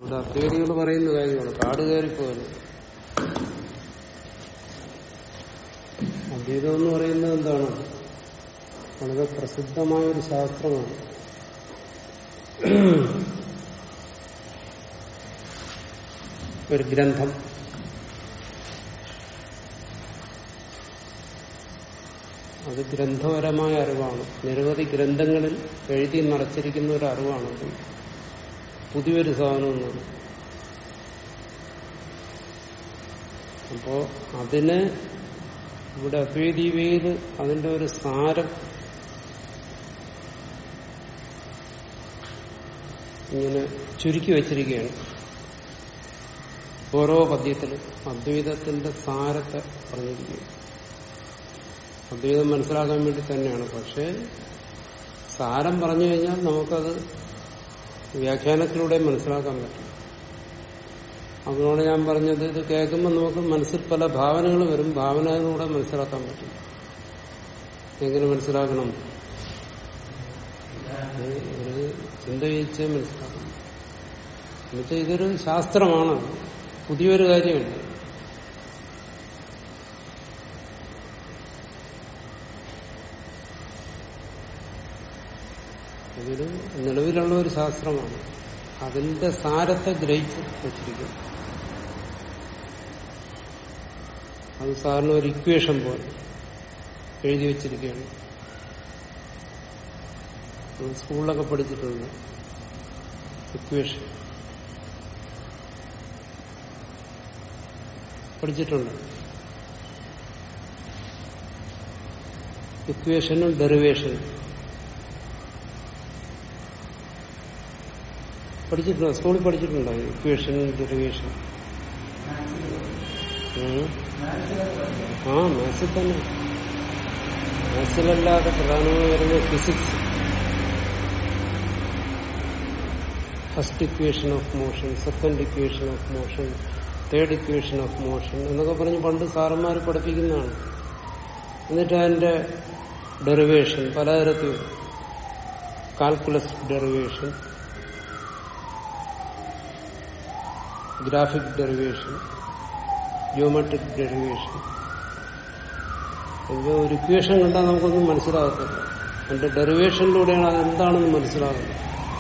ഇത് അദ്വൈതികൾ പറയുന്ന കാര്യമാണ് കാട് കയറിപ്പോയത് അദ്വൈതം എന്ന് പറയുന്നത് എന്താണ് വളരെ പ്രസിദ്ധമായ ഒരു ശാസ്ത്രമാണ് ഒരു ഗ്രന്ഥം അത് ഗ്രന്ഥപരമായ അറിവാണ് നിരവധി ഗ്രന്ഥങ്ങളിൽ എഴുതി നിറച്ചിരിക്കുന്ന ഒരു അറിവാണത് പുതിയൊരു സാധനമൊന്നും അപ്പോ അതിന് ഇവിടെ അദ്വൈതീവയിൽ അതിന്റെ ഒരു സാരം ഇങ്ങനെ ചുരുക്കി വച്ചിരിക്കുകയാണ് ഓരോ പദ്യത്തിലും അദ്വൈതത്തിന്റെ സാരത്തെ പറഞ്ഞിരിക്കുകയാണ് അദ്വൈതം മനസ്സിലാക്കാൻ വേണ്ടി തന്നെയാണ് പക്ഷെ സാരം പറഞ്ഞു കഴിഞ്ഞാൽ നമുക്കത് വ്യാഖ്യാനത്തിലൂടെ മനസ്സിലാക്കാൻ പറ്റും അതിനോട് ഞാൻ പറഞ്ഞത് ഇത് കേൾക്കുമ്പോൾ നമുക്ക് മനസ്സിൽ പല ഭാവനകൾ വരും ഭാവനകളിലൂടെ മനസ്സിലാക്കാൻ പറ്റും എങ്ങനെ മനസ്സിലാക്കണം ഇത് ഒരു ചിന്ത ചെയ്യിച്ച് മനസ്സിലാക്കണം എന്നുവെച്ചാൽ ഇതൊരു ശാസ്ത്രമാണ് പുതിയൊരു കാര്യമല്ല ഇതൊരു നിലവിലുള്ള ഒരു ശാസ്ത്രമാണ് അതിന്റെ സാരത്തെ ഗ്രഹിച്ച് വെച്ചിരിക്കുന്നു അത് സാറിന് ഒരു ഇക്വേഷൻ പോലെ എഴുതി വെച്ചിരിക്കുകയാണ് നമ്മൾ സ്കൂളിലൊക്കെ പഠിച്ചിട്ടുണ്ട് ഇക്വേഷൻ പഠിച്ചിട്ടുണ്ട് ഇക്വേഷനും ഡെറിവേഷനും പഠിച്ചിട്ടുണ്ടോ സ്കൂളിൽ പഠിച്ചിട്ടുണ്ടോ ഇക്വേഷൻ ഡെറിവേഷൻ ആ മാത്സിൽ തന്നെ മാത്സിലല്ലാതെ പ്രധാനമായി വരുന്നത് physics first equation of motion second equation of motion third equation of motion എന്നൊക്കെ പറഞ്ഞ് പണ്ട് സാറന്മാർ പഠിപ്പിക്കുന്നതാണ് എന്നിട്ട് അതിന്റെ ഡെറിവേഷൻ പലതരത്തിൽ calculus derivation graphic derivation geometric derivation ഇത് ഒരു ഇക്വേഷൻ കണ്ടാൽ നമുക്കൊന്നും മനസ്സിലാകത്തില്ല അതിന്റെ ഡെറിവേഷനിലൂടെയാണ് അത് എന്താണെന്ന് മനസ്സിലാകുന്നത്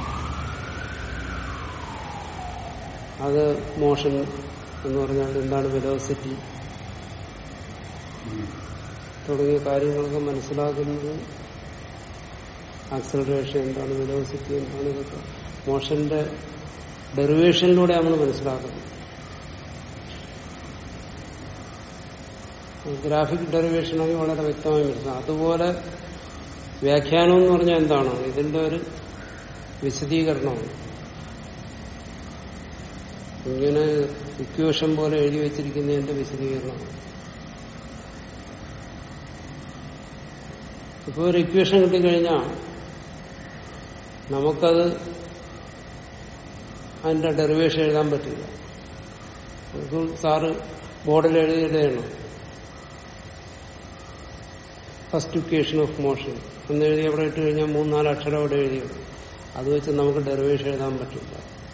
അത് മോഷൻ എന്ന് പറഞ്ഞാൽ എന്താണ് വെലോസിറ്റി തുടങ്ങിയ കാര്യങ്ങളൊക്കെ മനസ്സിലാക്കുന്നത് ആക്സലറേഷൻ എന്താണ് വെലോസിറ്റി എന്താണ് ഇതൊക്കെ മോഷന്റെ ഡെറിവേഷനിലൂടെ നമ്മൾ മനസ്സിലാക്കുന്നത് ഗ്രാഫിക് ഡെറിവേഷനായി വളരെ വ്യക്തമായി മനസ്സിലാക്കും അതുപോലെ വ്യാഖ്യാനം എന്ന് പറഞ്ഞാൽ എന്താണ് ഇതിന്റെ ഒരു വിശദീകരണമാണ് ഇങ്ങനെ ഇക്വേഷൻ പോലെ എഴുതി വെച്ചിരിക്കുന്നതിന്റെ വിശദീകരണമാണ് ഇപ്പൊ ഒരു ഇക്വേഷൻ കിട്ടിക്കഴിഞ്ഞാൽ നമുക്കത് അതിന്റെ ഡെറിവേഷൻ എഴുതാൻ പറ്റില്ല ഇപ്പോൾ സാറ് ബോർഡിൽ എഴുതിയിടണം ഫസ്റ്റ് ഇക്വേഷൻ ഓഫ് മോഷൻ എന്ന് എഴുതി അവിടെ ഇട്ട് കഴിഞ്ഞാൽ മൂന്നാല് അക്ഷരം അവിടെ എഴുതിയത് അത് വെച്ച് നമുക്ക് ഡെറിവേഷൻ എഴുതാൻ പറ്റില്ല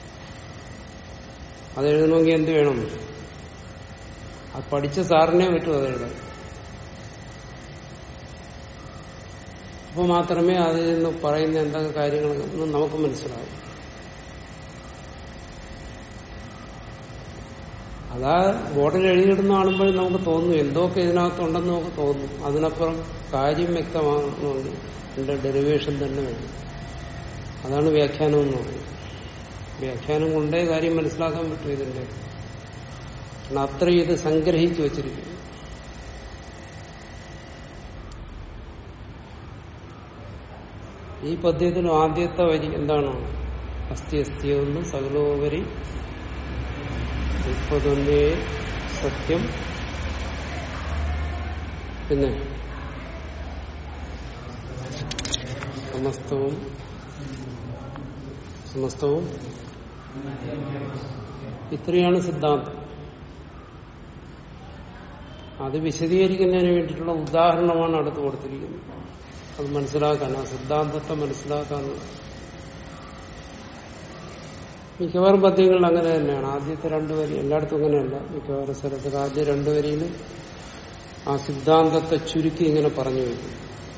അത് എഴുതണമെങ്കിൽ എന്ത് വേണം അത് പഠിച്ച സാറിനെ പറ്റും അത് എഴുതാൻ അപ്പൊ മാത്രമേ അതിൽ നിന്ന് പറയുന്ന എന്തൊക്കെ കാര്യങ്ങളെന്ന് നമുക്ക് മനസ്സിലാവും അതാ ബോർഡിൽ എഴുതിയിടുന്ന കാണുമ്പോൾ നമുക്ക് തോന്നും എന്തൊക്കെ ഇതിനകത്തുണ്ടെന്ന് നമുക്ക് തോന്നും അതിനപ്പുറം കാര്യം വ്യക്തമാകണമെങ്കിൽ എന്റെ ഡെറിവേഷൻ തന്നെ വേണം അതാണ് വ്യാഖ്യാനം എന്ന് പറയുന്നത് വ്യാഖ്യാനം കൊണ്ടേ കാര്യം മനസ്സിലാക്കാൻ പറ്റും ഇതിന്റെ കാരണം അത്രയും ഇത് സംഗ്രഹിച്ചു വച്ചിരിക്കുന്നു ഈ പദ്യത്തിൽ ആദ്യത്തെ വരി എന്താണ് അസ്ഥി അസ്ഥിയൊന്ന് സകലോപരി മുപ്പതൊന്നേ സത്യം പിന്നെ സമസ്തവും സമസ്തവും ഇത്രയാണ് സിദ്ധാന്തം അത് വിശദീകരിക്കുന്നതിന് വേണ്ടിയിട്ടുള്ള ഉദാഹരണമാണ് അടുത്ത് കൊടുത്തിരിക്കുന്നത് അത് മനസ്സിലാക്കാൻ ആ സിദ്ധാന്തത്തെ മനസ്സിലാക്കാനുള്ള മിക്കവാറും പദ്യങ്ങളിൽ അങ്ങനെ തന്നെയാണ് ആദ്യത്തെ രണ്ടു വരി എല്ലായിടത്തും അങ്ങനെയല്ല മിക്കവാറും സ്ഥലത്തൊക്കെ ആദ്യ രണ്ടു വരിയിൽ ആ സിദ്ധാന്തത്തെ ചുരുക്കി ഇങ്ങനെ പറഞ്ഞു വയ്ക്കും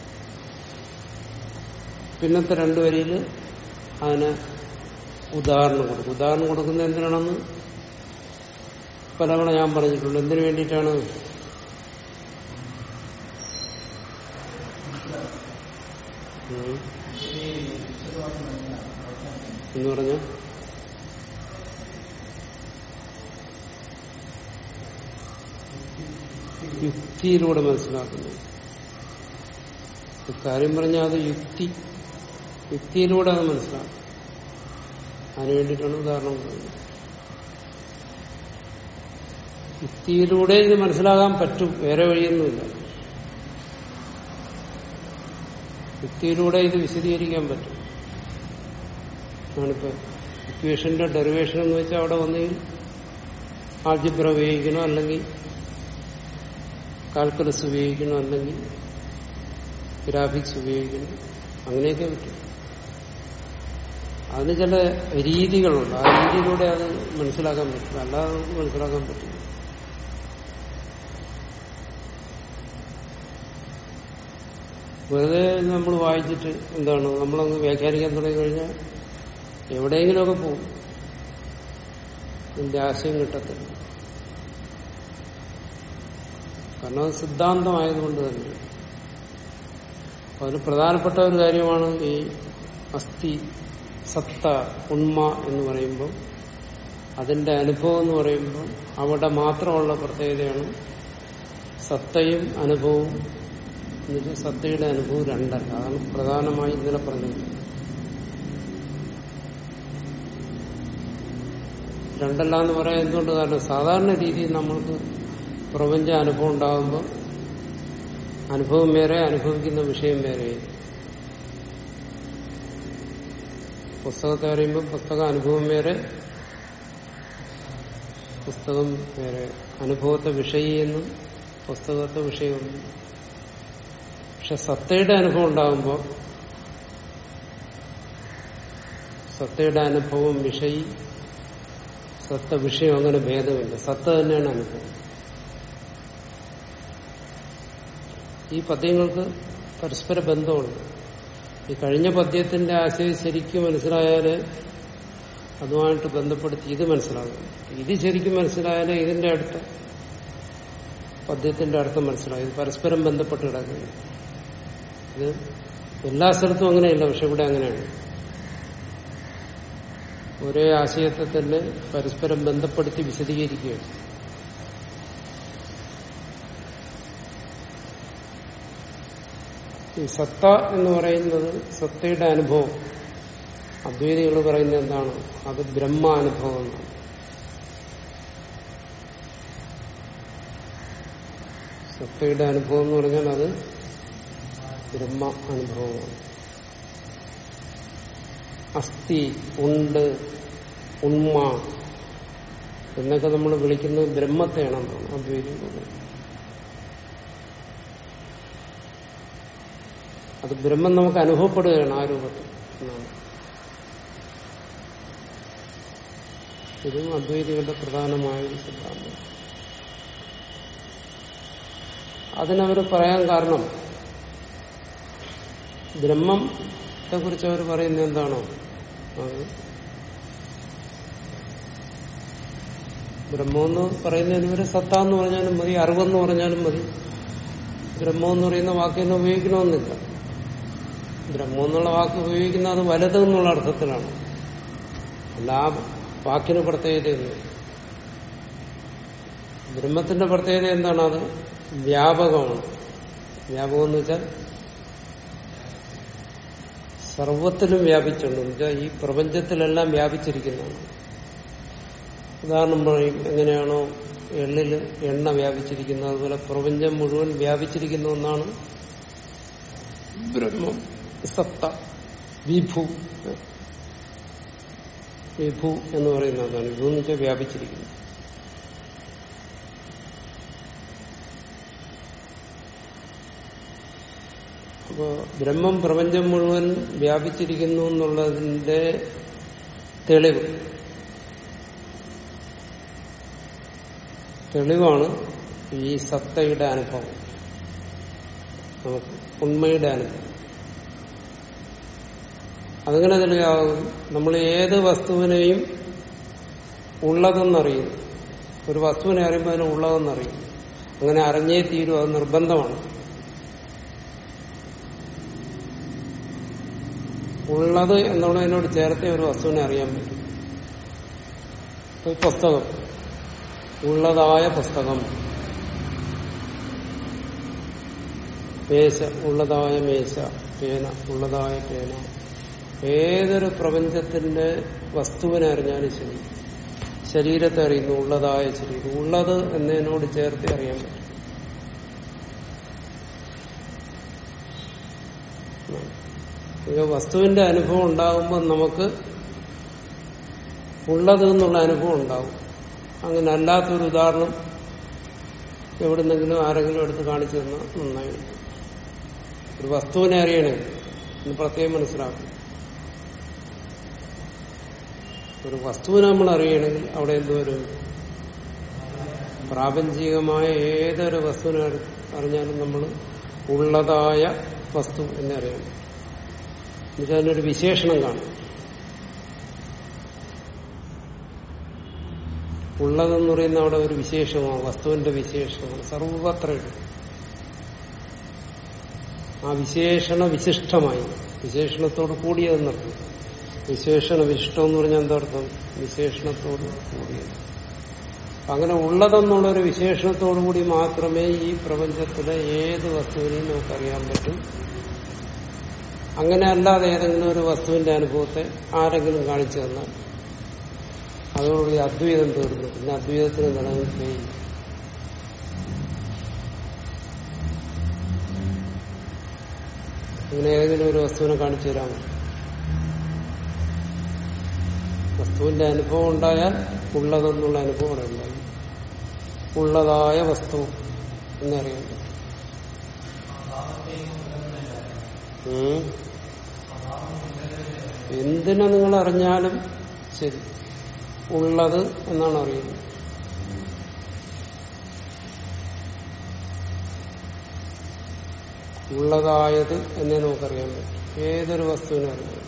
പിന്നത്തെ രണ്ടു വരിയിൽ അതിന് ഉദാഹരണം കൊടുക്കും ഉദാഹരണം കൊടുക്കുന്നത് എന്തിനാണെന്ന് പലവണ ഞാൻ പറഞ്ഞിട്ടുണ്ട് എന്തിനു വേണ്ടിയിട്ടാണ് ഉം. എന്ന് പറഞ്ഞ യുക്തിയിലൂടെ മനസ്സിലാക്കുന്നു കാര്യം പറഞ്ഞാൽ അത് യുക്തി യുക്തിയിലൂടെ അത് മനസ്സിലാക്കും അതിനു വേണ്ടിയിട്ടാണ് ഉദാഹരണം പറയുന്നത് യുക്തിയിലൂടെ ഇത് മനസ്സിലാകാൻ പറ്റും വേറെ വഴിയൊന്നുമില്ല യുക്തിയിലൂടെ ഇത് വിശദീകരിക്കാൻ പറ്റും ആണിപ്പോ ഇക്വേഷന്റെ ഡെറിവേഷൻ എന്ന് വെച്ചാൽ അവിടെ വന്നെങ്കിൽ ആൾജിബ്ര ഉപയോഗിക്കണോ അല്ലെങ്കിൽ കാൽക്കുലസ് ഉപയോഗിക്കണോ അല്ലെങ്കിൽ ഗ്രാഫിക്സ് ഉപയോഗിക്കണം അങ്ങനെയൊക്കെ പറ്റും അതിന് ചില രീതികളുണ്ട് ആ രീതിയിലൂടെ അത് മനസ്സിലാക്കാൻ പറ്റില്ല അല്ലാതെ നമുക്ക് മനസ്സിലാക്കാൻ പറ്റില്ല വെറുതെ നമ്മൾ വായിച്ചിട്ട് എന്താണ് നമ്മളങ്ങ് വ്യാഖ്യാനിക്കാൻ തുടങ്ങി കഴിഞ്ഞാൽ എവിടെയെങ്കിലുമൊക്കെ പോകും ഇതിന്റെ ആശയം കിട്ടത്തില്ല കാരണം അത് സിദ്ധാന്തമായതുകൊണ്ട് തന്നെ അപ്പൊ അതിൽ പ്രധാനപ്പെട്ട ഒരു കാര്യമാണ് ഈ അസ്ഥി സത്ത ഉണ്മ എന്ന് പറയുമ്പോൾ അതിന്റെ അനുഭവം എന്ന് പറയുമ്പോൾ അവിടെ മാത്രമുള്ള പ്രത്യേകതയാണ് സത്തയും അനുഭവവും എന്നുവെച്ചാൽ സത്തയുടെ അനുഭവം രണ്ടല്ല അതാണ് പ്രധാനമായി ഇന്നലെ പറഞ്ഞത് രണ്ടല്ല എന്ന് പറയാൻ എന്തുകൊണ്ട് കാരണം സാധാരണ രീതിയിൽ നമ്മൾക്ക് പ്രപഞ്ച അനുഭവം ഉണ്ടാകുമ്പോൾ അനുഭവം വേറെ അനുഭവിക്കുന്ന വിഷയം വേറെ പുസ്തകത്തെ പറയുമ്പോൾ പുസ്തക അനുഭവം വേറെ പുസ്തകം വേറെ അനുഭവത്തെ വിഷയെന്നും പുസ്തകത്തെ വിഷയമെന്നും പക്ഷെ സത്തയുടെ അനുഭവം ഉണ്ടാകുമ്പോൾ സത്തയുടെ അനുഭവം വിഷയി സത്ത വിഷയം അങ്ങനെ ഭേദമില്ല സത്ത തന്നെയാണ് അനുഭവം ഈ പദ്യങ്ങൾക്ക് പരസ്പര ബന്ധമുണ്ട് ഈ കഴിഞ്ഞ പദ്യത്തിന്റെ ആശയം ശരിക്കും മനസ്സിലായാല് അതുമായിട്ട് ബന്ധപ്പെടുത്തി ഇത് മനസ്സിലാകും ഇത് ശരിക്കും മനസ്സിലായാലേ ഇതിന്റെ അടുത്ത പദ്യത്തിന്റെ അർത്ഥം മനസ്സിലാകും ഇത് പരസ്പരം ബന്ധപ്പെട്ട് കിടക്കുന്നു ഇത് എല്ലാ സ്ഥലത്തും അങ്ങനെയല്ല പക്ഷെ ഇവിടെ അങ്ങനെയാണ് ഒരേ ആശയത്തെ തന്നെ പരസ്പരം ബന്ധപ്പെടുത്തി വിശദീകരിക്കുകയാണ് ഈ സത്ത എന്ന് പറയുന്നത് സത്തയുടെ അനുഭവം അദ്വൈതികൾ പറയുന്നത് എന്താണ് അത് ബ്രഹ്മാനുഭവം എന്നാണ് സത്തയുടെ അനുഭവം എന്ന് പറഞ്ഞാൽ അത് ബ്രഹ്മ അനുഭവമാണ് അസ്ഥി ഉണ്ട് ഉണ്മ എന്നൊക്കെ നമ്മൾ വിളിക്കുന്നത് ബ്രഹ്മത്തെയാണെന്നാണ് അദ്വൈതികൾ പറയുന്നത് അത് ബ്രഹ്മം നമുക്ക് അനുഭവപ്പെടുകയാണ് ആ രൂപത്തിൽ എന്നാണ് ഇതും അദ്വൈതികളുടെ പ്രധാനമായ ഒരു സിദ്ധാന്തം അതിനവർ പറയാൻ കാരണം ബ്രഹ്മത്തെ കുറിച്ച് അവർ പറയുന്നത് എന്താണോ അത് ബ്രഹ്മമെന്ന് പറയുന്നതിന് ഇവര് സത്ത എന്ന് പറഞ്ഞാലും മതി അറിവെന്ന് പറഞ്ഞാലും മതി ബ്രഹ്മം എന്ന് പറയുന്ന വാക്കിനെ ഉപയോഗിക്കണമെന്നില്ല ബ്രഹ്മം എന്നുള്ള വാക്ക് ഉപയോഗിക്കുന്ന അത് വലത് എന്നുള്ള അർത്ഥത്തിലാണ് അല്ല ആ വാക്കിന് പ്രത്യേകതയൊന്നും ബ്രഹ്മത്തിന്റെ പ്രത്യേകത എന്താണ് അത് വ്യാപകമാണ് വ്യാപകം എന്ന് വെച്ചാൽ സർവത്തിലും വ്യാപിച്ചുണ്ട് എന്ന് വെച്ചാൽ ഈ പ്രപഞ്ചത്തിലെല്ലാം വ്യാപിച്ചിരിക്കുന്നതാണ് ഉദാഹരണം പറയും എങ്ങനെയാണോ എള്ളിൽ എണ്ണ വ്യാപിച്ചിരിക്കുന്നത് അതുപോലെ പ്രപഞ്ചം മുഴുവൻ വ്യാപിച്ചിരിക്കുന്ന ഒന്നാണ് ബ്രഹ്മം സത്ത വിഭു വിഭു എന്ന് പറയുന്ന അതാണ് വിഭു എന്ന് വെച്ചാൽ വ്യാപിച്ചിരിക്കുന്നു അപ്പോ ബ്രഹ്മം പ്രപഞ്ചം മുഴുവൻ വ്യാപിച്ചിരിക്കുന്നു എന്നുള്ളതിന്റെ തെളിവ് തെളിവാണ് ഈ സത്തയുടെ അനുഭവം നമുക്ക് ഉണ്മയുടെ അനുഭവം അതിങ്ങനെ തെളിവാകും നമ്മൾ ഏത് വസ്തുവിനെയും ഉള്ളതെന്നറിയുന്നു ഒരു വസ്തുവിനെ അറിയുമ്പോൾ അതിന് ഉള്ളതെന്നറിയുന്നു അങ്ങനെ അറിഞ്ഞേ തീരും അത് നിർബന്ധമാണ് ഉള്ളത് എന്നുള്ളതിനോട് ചേർത്തേ ഒരു വസ്തുവിനെ അറിയാൻ പറ്റും ഒരു പുസ്തകം ഉള്ളതായ പുസ്തകം മേശ ഉള്ളതായ മേശ പേന ഉള്ളതായ പേന ഏതൊരു പ്രപഞ്ചത്തിന്റെ വസ്തുവിനെ അറിഞ്ഞാലും ശരി ശരീരത്തെ അറിയുന്നു ഉള്ളതായ ശരീരം ഉള്ളത് എന്നതിനോട് ചേർത്ത് അറിയാൻ പറ്റും ഇത് വസ്തുവിന്റെ അനുഭവം ഉണ്ടാകുമ്പോൾ നമുക്ക് ഉള്ളത് എന്നുള്ള അനുഭവം ഉണ്ടാവും അങ്ങനെ അല്ലാത്തൊരു ഉദാഹരണം എവിടുന്നെങ്കിലും ആരെങ്കിലും എടുത്ത് കാണിച്ചു തന്നാൽ നന്നായി ഒരു വസ്തുവിനെ അറിയണേ എന്ന് പ്രത്യേകം മനസ്സിലാക്കും ഒരു വസ്തുവിനെ നമ്മൾ അറിയണമെങ്കിൽ അവിടെ എന്തോരും പ്രാപഞ്ചികമായ ഏതൊരു വസ്തുവിനെ അറി- അറിഞ്ഞാലും നമ്മൾ ഉള്ളതായ വസ്തു എന്ന് അറിയണം എന്നുവെച്ചാൽ അതിനൊരു വിശേഷണം കാണും ഉള്ളതെന്ന് പറയുന്ന അവിടെ ഒരു വിശേഷമാണ് വസ്തുവിന്റെ വിശേഷമാണ് സർവത്രയുണ്ട് ആ വിശേഷണ വിശിഷ്ടമായി വിശേഷണത്തോട് കൂടിയതെന്നർത്ഥം വിശേഷണ വിശിഷ്ടം എന്ന് പറഞ്ഞാൽ എന്താർത്ഥം വിശേഷണത്തോട് കൂടിയത് അപ്പൊ അങ്ങനെ ഉള്ളതെന്നുള്ളൊരു വിശേഷണത്തോടു കൂടി മാത്രമേ ഈ പ്രപഞ്ചത്തിലെ ഏത് വസ്തുവിനെയും നമുക്കറിയാൻ പറ്റും അങ്ങനെ അല്ലാതെ ഏതെങ്കിലും ഒരു വസ്തുവിന്റെ അനുഭവത്തെ ആരെങ്കിലും കാണിച്ചു തന്നാൽ അതോടുകൂടി അദ്വൈതം തീർന്നു പിന്നെ അദ്വൈതത്തിന് നിലനിൽക്കുകയില്ല ഇങ്ങനെ ഏതെങ്കിലും ഒരു വസ്തുവിനെ കാണിച്ചു തരാമോ വസ്തുവിന്റെ അനുഭവം ഉണ്ടായാൽ ഉള്ളതെന്നുള്ള അനുഭവം അവിടെ ഉണ്ടായി ഉള്ളതായ വസ്തു എന്നറിയാൻ പറ്റും ഉം. എന്തിനെ നിങ്ങൾ അറിഞ്ഞാലും ശരി ഉള്ളത് എന്നാണ് അറിയുന്നത് ഉള്ളതായത് എന്നേ നമുക്കറിയാൻ പറ്റും ഏതൊരു വസ്തുവിനെ അറിയാം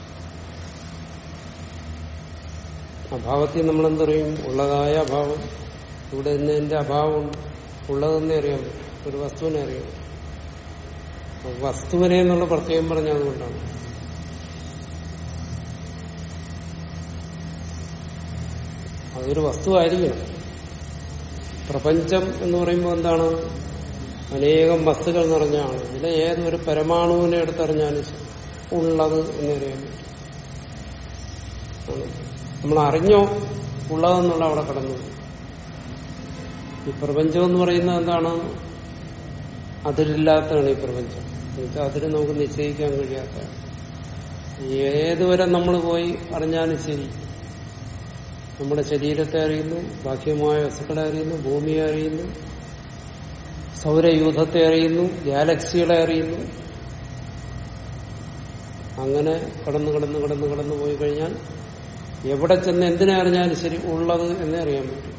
അഭാവത്തിൽ നമ്മൾ എന്തറിയും ഉള്ളതായ അഭാവം ഇവിടെ നിന്ന് എന്റെ അഭാവമുണ്ട് ഉള്ളതെന്നേ അറിയാൻ പറ്റും ഒരു വസ്തുവിനെ അറിയാം അപ്പൊ വസ്തുവിനെ എന്നുള്ള പ്രത്യേകം പറഞ്ഞ അതുകൊണ്ടാണ് അതൊരു വസ്തുവായിരിക്കണം പ്രപഞ്ചം എന്ന് പറയുമ്പോൾ എന്താണ് അനേകം വസ്തുക്കൾ നിറഞ്ഞാണ് ഇതിലെ ഏതൊരു പരമാണുവിനെ എടുത്തറിഞ്ഞാലും ശരി, ഉള്ളത് എന്നറിയാൻ പറ്റും ആണ്. നമ്മൾ അറിഞ്ഞോ ഉള്ളതെന്നുള്ള അവിടെ കടന്നു ഈ പ്രപഞ്ചം എന്ന് പറയുന്നത് എന്താണ് അതിരില്ലാത്തതാണ് ഈ പ്രപഞ്ചം എന്നുവെച്ചാൽ അതിന് നമുക്ക് നിശ്ചയിക്കാൻ കഴിയാത്തതാണ് ഏതുവരെ നമ്മൾ പോയി അറിഞ്ഞാലും ശരി നമ്മുടെ ശരീരത്തെ അറിയുന്നു ബാഹ്യമായ വസ്തുക്കളെ അറിയുന്നു ഭൂമിയെ അറിയുന്നു സൗരയൂഥത്തെ അറിയുന്നു ഗാലക്സികളെ അറിയുന്നു അങ്ങനെ കടന്ന് കടന്ന് കടന്ന് കടന്നു പോയി കഴിഞ്ഞാൽ എവിടെ ചെന്ന് എന്തിനെ അറിഞ്ഞാലും ശരി ഉള്ളത് എന്നേ അറിയാൻ പറ്റും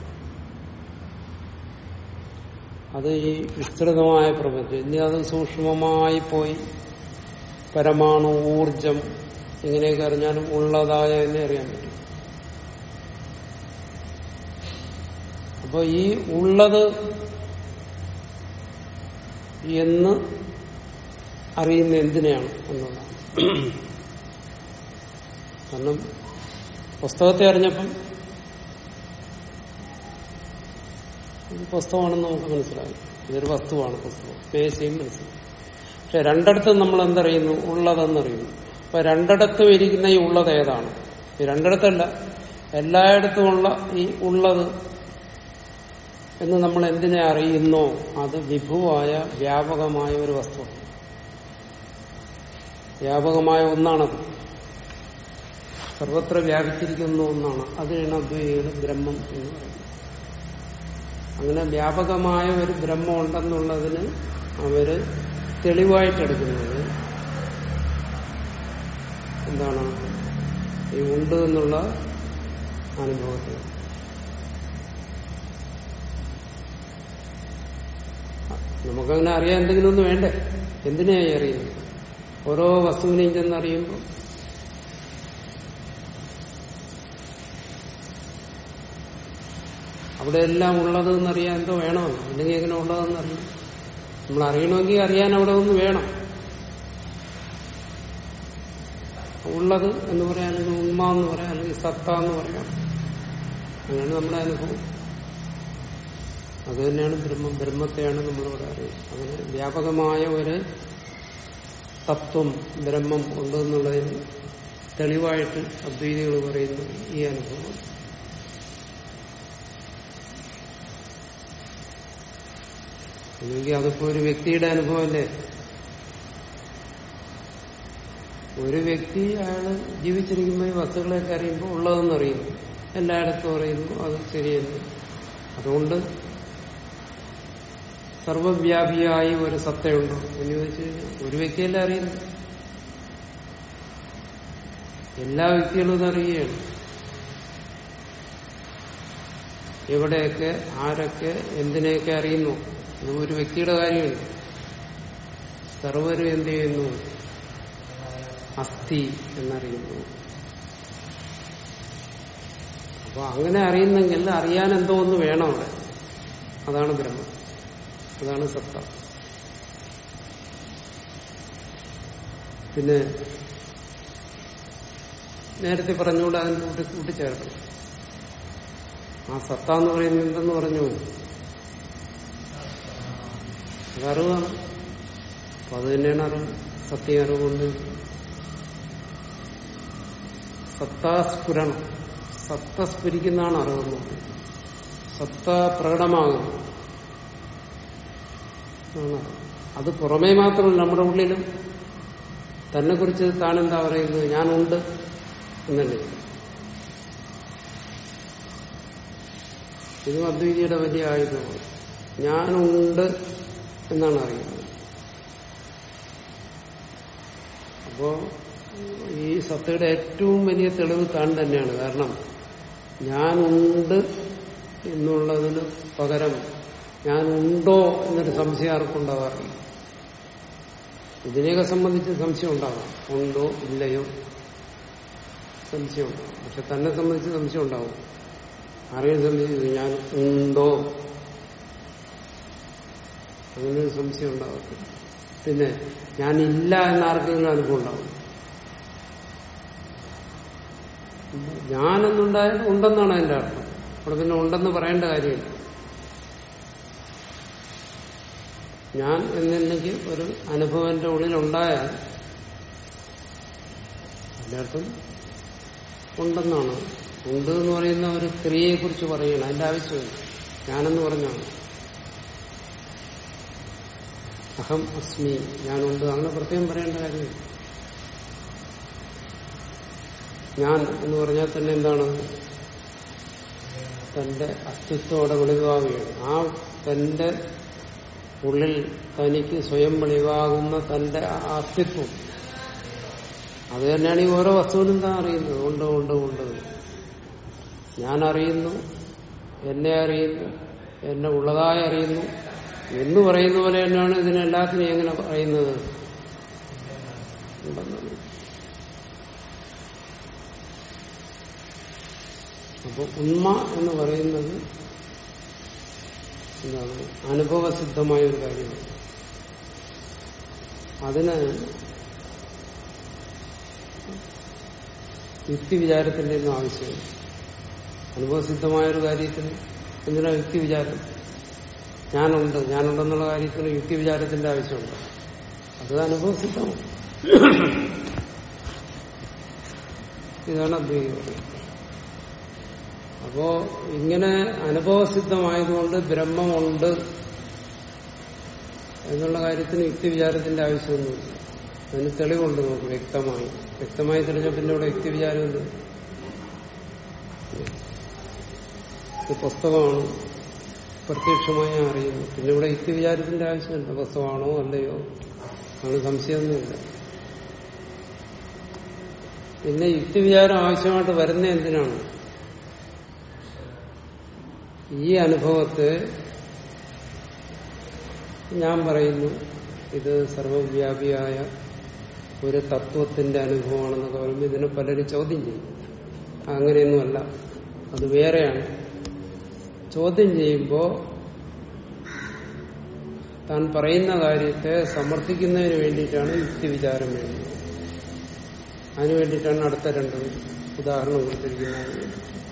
അത് ഈ വിസ്തൃതമായ പ്രപഞ്ചം ഇനി അത് സൂക്ഷ്മമായി പോയി പരമാണു ഊർജം ഇങ്ങനെയൊക്കെ അറിഞ്ഞാലും ഉള്ളതായ എന്നേ അറിയാൻ പറ്റും അപ്പൊ ഈ ഉള്ളത് എന്ന് അറിയുന്ന എന്തിനെയാണ് എന്നുള്ളതാണ് കാരണം പുസ്തകത്തെ അറിഞ്ഞപ്പം ഇത് പുസ്തകമാണെന്ന് നമുക്ക് മനസ്സിലായി ഇതൊരു വസ്തുവാണ് പുസ്തകം മേശയും മനസ്സിലായി പക്ഷെ രണ്ടിടത്തും നമ്മൾ എന്തറിയുന്നു ഉള്ളതെന്നറിയുന്നു അപ്പൊ രണ്ടിടത്തും ഇരിക്കുന്ന ഈ ഉള്ളത് ഏതാണ് ഈ രണ്ടിടത്തല്ല എല്ലായിടത്തുമുള്ള ഈ ഉള്ളത് എന്ന് നമ്മൾ എന്തിനെ അറിയുന്നോ അത് വിഭുവായ വ്യാപകമായ ഒരു വസ്തു വ്യാപകമായ ഒന്നാണത് സർവത്ര വ്യാപിച്ചിരിക്കുന്ന ഒന്നാണ് അതിനാണ് അദ്വൈതികൾ ബ്രഹ്മം എന്ന് പറയുന്നത് അങ്ങനെ വ്യാപകമായ ഒരു ബ്രഹ്മം ഉണ്ടെന്നുള്ളതിന് അവര് തെളിവായിട്ടെടുക്കുന്നത് എന്താണ് ഈ ഉണ്ട് എന്നുള്ള അനുഭവത്തിൽ നമുക്കങ്ങനെ അറിയാൻ എന്തെങ്കിലും ഒന്ന് വേണ്ടേ എന്തിനായി അറിയുന്നത് ഓരോ വസ്തുവിനെയും ചെന്നറിയുമ്പോൾ അവിടെ എല്ലാം ഉള്ളതെന്നറിയാൻ എന്തോ വേണമെന്ന് അല്ലെങ്കിൽ എങ്ങനെ ഉള്ളതെന്നറിയാം നമ്മൾ അറിയണമെങ്കിൽ അറിയാൻ അവിടെ ഒന്ന് വേണം ഉള്ളത് എന്ന് പറയാം അല്ലെങ്കിൽ ഉണ്മ എന്ന് പറയാം അല്ലെങ്കിൽ സത്ത എന്ന് പറയാം അങ്ങനെയാണ് നമ്മുടെ അനുഭവം അത് തന്നെയാണ് ബ്രഹ്മം ബ്രഹ്മത്തെയാണ് നമ്മളിവിടെ അറിയുന്നത് അങ്ങനെ വ്യാപകമായ ഒരു തത്വം ബ്രഹ്മം ഉണ്ട് എന്നുള്ളതിന് തെളിവായിട്ട് അദ്വൈതികൾ പറയുന്നു ഈ അനുഭവം അല്ലെങ്കിൽ അതിപ്പോ ഒരു വ്യക്തിയുടെ അനുഭവമല്ലേ ഒരു വ്യക്തി അയാള് ജീവിച്ചിരിക്കുമ്പോൾ ഈ വസ്തുക്കളെയൊക്കെ അറിയുമ്പോൾ ഉള്ളതെന്ന് അറിയുന്നു എല്ലായിടത്തും അറിയുന്നു അത് ശരിയെന്ന് അതുകൊണ്ട് സർവവ്യാപിയായി ഒരു സത്തയുണ്ടോ എന്ന് ചോദിച്ചു കഴിഞ്ഞാൽ ഒരു വ്യക്തിയല്ല അറിയുന്നു എല്ലാ വ്യക്തികളും ഇത് അറിയുകയാണ് എവിടെയൊക്കെ ആരൊക്കെ എന്തിനെയൊക്കെ അറിയുന്നു ഇത് ഒരു വ്യക്തിയുടെ കാര്യമുണ്ട് സർവരും എന്ത് ചെയ്യുന്നു അസ്ഥി എന്നറിയുന്നു അപ്പൊ അങ്ങനെ അറിയുന്നെങ്കിൽ അറിയാൻ എന്തോ ഒന്ന് വേണം അവിടെ അതാണ് ബ്രഹ്മം അതാണ് സത്ത പിന്നെ നേരത്തെ പറഞ്ഞുകൂടെ അതിന് കൂട്ടി കൂട്ടിച്ചേർക്കണം ആ സത്ത എന്ന് പറയുന്നത് എന്തെന്ന് പറഞ്ഞു അത് അറിവാണ് അപ്പൊ അത് തന്നെയാണ് അറിവ് സത്യ അറിവ് കൊണ്ട് സത്താസ്ഫുരണം സത്ത സ്ഫുരിക്കുന്നതാണ് അറിവെന്ന് പറയുന്നത് സത്ത പ്രകടമാകുന്നു ആണ്. അത് പുറമേ മാത്രമല്ല നമ്മുടെ ഉള്ളിലും തന്നെ കുറിച്ച് താനെന്താ പറയുന്നത് ഞാനുണ്ട് എന്നല്ലേ ഇതും അദ്വൈതിയുടെ വലിയ ആയുധമാണ് ഞാനുണ്ട് എന്നാണ് അറിയുന്നത് അപ്പോ ഈ സത്തയുടെ ഏറ്റവും വലിയ തെളിവ് താൻ തന്നെയാണ് കാരണം ഞാനുണ്ട് എന്നുള്ളതിന് പകരം ഞാനുണ്ടോ എന്നൊരു സംശയം ആർക്കുണ്ടാവാറില്ല ഇതിനെയൊക്കെ സംബന്ധിച്ച് സംശയം ഉണ്ടാകാം ഉണ്ടോ ഇല്ലയോ സംശയം ഉണ്ടാവും പക്ഷെ തന്നെ സംബന്ധിച്ച് സംശയം ഉണ്ടാവും ആരെയും സംബന്ധിച്ച് ഞാൻ ഉണ്ടോ അങ്ങനെ ഒരു സംശയം ഉണ്ടാകത്തില്ല പിന്നെ ഞാനില്ല എന്ന ആർക്കെങ്കിലും അനുഭവം ഉണ്ടാവും ഞാനെന്നുണ്ടായാലും ഉണ്ടെന്നാണ് അതിന്റെ അർത്ഥം അവിടെ പിന്നെ ഉണ്ടെന്ന് പറയേണ്ട കാര്യമില്ല ഞാൻ എന്നെനിക്ക് ഒരു അനുഭവം എന്റെ ഉള്ളിൽ ഉണ്ടായാൽ അതിന്റെ അർത്ഥം ഉണ്ടെന്നാണ് ഉണ്ട് എന്ന് പറയുന്ന ഒരു ക്രിയയെ കുറിച്ച് പറയണം അതിന്റെ ആവശ്യമില്ല ഞാനെന്ന് പറഞ്ഞാണ് അഹം അസ്മി ഞാനുണ്ട് അങ്ങനെ പ്രത്യേകം പറയേണ്ട കാര്യമില്ല ഞാൻ എന്ന് പറഞ്ഞാൽ തന്നെ എന്താണ് തന്റെ അസ്തിത്വത്തോടെ വെളിവാകുകയാണ് ആ തന്റെ ഉള്ളിൽ തനിക്ക് സ്വയം വെളിവാകുന്ന തന്റെ ആ അസ്തിത്വം അത് തന്നെയാണ് ഈ ഓരോ വസ്തുവിനും താൻ അറിയുന്നത് ഉണ്ട് ഉണ്ട് ഉണ്ട് ഞാൻ അറിയുന്നു എന്നെ അറിയുന്നു എന്നെ ഉള്ളതായി അറിയുന്നു എന്ന് പറയുന്ന പോലെ തന്നെയാണ് ഇതിനെല്ലാത്തിനും എങ്ങനെ പറയുന്നത് ഉണ്ടെന്നാണ് അപ്പൊ ഉണ്മ എന്ന് പറയുന്നത് എന്താണ് അനുഭവസിദ്ധമായ ഒരു കാര്യമാണ് അതിന് യുക്തിവിചാരത്തിന്റെ ഒന്നും ആവശ്യമില്ല അനുഭവസിദ്ധമായ ഒരു കാര്യത്തിന് എന്തിനാ യുക്തിവിചാരം ഞാനുണ്ട് ഞാനുണ്ടെന്നുള്ള കാര്യത്തിന് യുക്തിവിചാരത്തിന്റെ ആവശ്യമുണ്ട് അത് അനുഭവസിദ്ധമാണ് ഇതാണ് അദ്വൈതം പറയുന്നത് അപ്പോ ഇങ്ങനെ അനുഭവസിദ്ധമായതുകൊണ്ട് ബ്രഹ്മമുണ്ട് എന്നുള്ള കാര്യത്തിന് യുക്തിവിചാരത്തിന്റെ ആവശ്യമൊന്നുമില്ല അതിന് തെളിവുണ്ട് നമുക്ക് വ്യക്തമായി വ്യക്തമായി തെളിഞ്ഞ പിന്നെ ഇവിടെ യുക്തിവിചാരമുണ്ട് ഇത് പുസ്തകമാണ് പ്രത്യക്ഷമായി ഞാൻ അറിയുന്നു പിന്നെ ഇവിടെ യുക്തിവിചാരത്തിന്റെ ആവശ്യമില്ല പുസ്തകമാണോ അല്ലയോ അങ്ങനെ സംശയമൊന്നുമില്ല പിന്നെ യുക്തിവിചാരം ആവശ്യമായിട്ട് വരുന്ന എന്തിനാണ് ഈ അനുഭവത്തെ ഞാൻ പറയുന്നു ഇത് സർവവ്യാപിയായ ഒരു തത്വത്തിന്റെ അനുഭവമാണെന്നൊക്കെ പറയുമ്പോൾ ഇതിനെ പലരും ചോദ്യം ചെയ്യും അങ്ങനെയൊന്നുമല്ല അത് വേറെയാണ് ചോദ്യം ചെയ്യുമ്പോൾ താൻ പറയുന്ന കാര്യത്തെ സമർത്ഥിക്കുന്നതിന് വേണ്ടിയിട്ടാണ് യുക്തിവിചാരം വേണ്ടത് അതിനു വേണ്ടിയിട്ടാണ് അടുത്ത രണ്ട് ഉദാഹരണം കൊടുത്തിരിക്കുന്നത്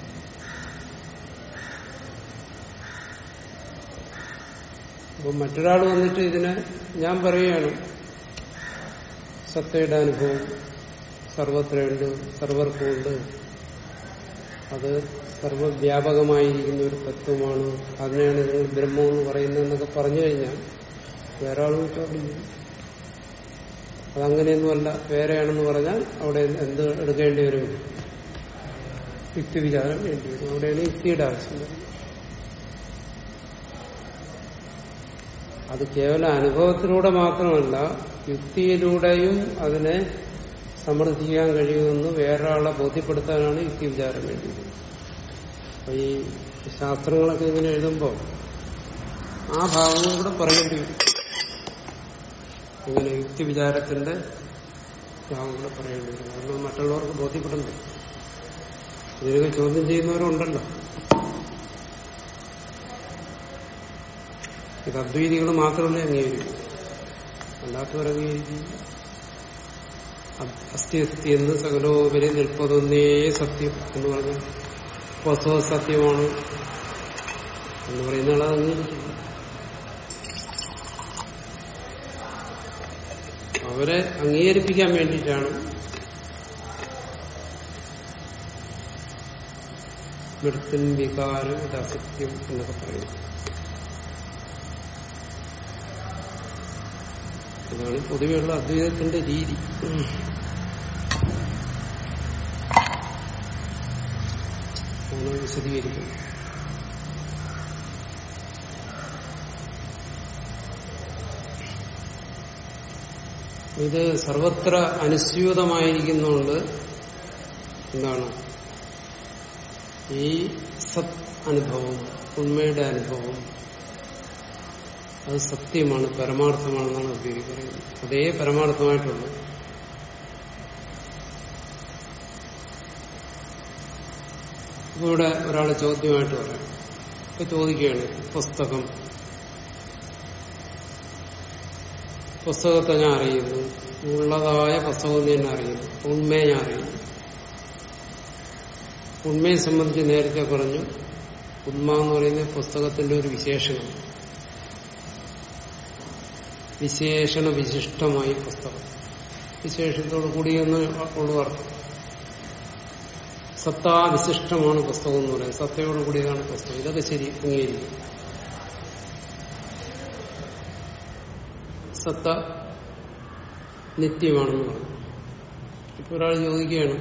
അപ്പം മറ്റൊരാൾ വന്നിട്ട് ഇതിനെ ഞാൻ പറയുകയാണ് സത്തയുടെ അനുഭവം സർവത്രയുണ്ട് സർവർക്കുമുണ്ട് അത് സർവവ്യാപകമായിരിക്കുന്ന ഒരു തത്വമാണ് അതിനെയാണ് നിങ്ങൾ ബ്രഹ്മമെന്ന് പറയുന്നതെന്നൊക്കെ പറഞ്ഞു കഴിഞ്ഞാൽ വേറെ ആളും ചോദ്യം ചെയ്യും അതങ്ങനെയൊന്നുമല്ല വേറെയാണെന്ന് പറഞ്ഞാൽ അവിടെ എന്ത് എടുക്കേണ്ടി വരും യുക്തിവിചാരം വേണ്ടി വരും അവിടെയാണ് യുക്തിയുടെ ആവശ്യം വരുന്നത് അത് കേവല അനുഭവത്തിലൂടെ മാത്രമല്ല യുക്തിയിലൂടെയും അതിനെ സമർത്ഥിക്കാൻ കഴിയുമെന്ന് വേറൊരാളെ ബോധ്യപ്പെടുത്താനാണ് യുക്തി വിചാരം വേണ്ടത് അപ്പൊ ഈ ശാസ്ത്രങ്ങളൊക്കെ ഇങ്ങനെ എഴുതുമ്പോൾ ആ ഭാഗവും കൂടെ പറയേണ്ടി വരും ഇങ്ങനെ യുക്തി വിചാരത്തിന്റെ ഭാഗം കൂടെ പറയേണ്ടി വരും കാരണം മറ്റുള്ളവർക്ക് ബോധ്യപ്പെടണ്ടേ ഇതിനൊക്കെ ചോദ്യം ചെയ്യുന്നവരുണ്ടല്ലോ ഇത് അദ്വൈതികൾ മാത്രമല്ലേ അംഗീകരിക്കൂ അല്ലാത്തവർ അംഗീകരിക്കും അസ്ഥി അസ്ഥി എന്ന് സകലോപരി നിൽപ്പതൊന്നേ സത്യം എന്ന് പറഞ്ഞു വസ്തുവ സത്യമാണ് എന്ന് പറയുന്ന ആളെ അംഗീകരിക്കും അവരെ അംഗീകരിപ്പിക്കാൻ വേണ്ടിയിട്ടാണ് മൃത്യൻ വികാരം ഇത് അസത്യം എന്നൊക്കെ പറയുന്നത് അതാണ് പൊതുവെയുള്ള അദ്വൈതത്തിന്റെ രീതി ആണ് വിശദീകരിക്കുന്നത് ഇത് സർവത്ര അനുസ്യൂതമായിരിക്കുന്നതുകൊണ്ട് എന്താണ് ഈ സത് അനുഭവം ഉണ്മയുടെ അനുഭവം അത് സത്യമാണ് പരമാർത്ഥമാണെന്നാണ് അദ്വൈതി പറയുന്നത് അതേ പരമാർത്ഥമായിട്ടുള്ളൂ ഇപ്പൊ ഇവിടെ ഒരാൾ ചോദ്യമായിട്ട് പറയാം ഇപ്പൊ ചോദിക്കുകയാണ് പുസ്തകം പുസ്തകത്തെ ഞാൻ അറിയുന്നു ഉള്ളതായ പുസ്തകം ഞാൻ അറിയുന്നു ഉണ്മയെ ഞാൻ അറിയുന്നു ഉണ്മയെ സംബന്ധിച്ച് നേരത്തെ പറഞ്ഞു ഉണ്മ എന്ന് പറയുന്നത് പുസ്തകത്തിന്റെ ഒരു വിശേഷണം വിശേഷണ വിശിഷ്ടമായി പുസ്തകം വിശേഷത്തോട് കൂടിയെന്ന് ഉള്ളു അർത്ഥം സത്താവിശിഷ്ടമാണ് പുസ്തകം എന്ന് പറയുന്നത് സത്തയോട് കൂടിയതാണ് പുസ്തകം ഇതൊക്കെ ശരി അംഗീകരിക്കും സത്ത നിത്യമാണെന്ന് പറഞ്ഞു ഇപ്പൊ ഒരാൾ ചോദിക്കുകയാണ്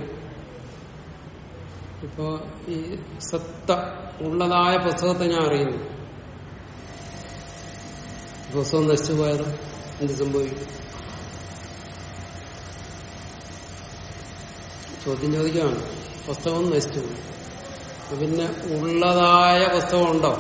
ഇപ്പോ ഈ സത്ത ഉള്ളതായ പുസ്തകത്തെ ഞാൻ അറിയുന്നു പുസ്തകം നശിച്ചു പോയാലോ എന്ത് സംഭവിക്കും ചോദ്യം ചോദിക്കുകയാണ് പുസ്തകം നശിച്ചു പോയി അപ്പൊ പിന്നെ ഉള്ളതായ പുസ്തകം ഉണ്ടോ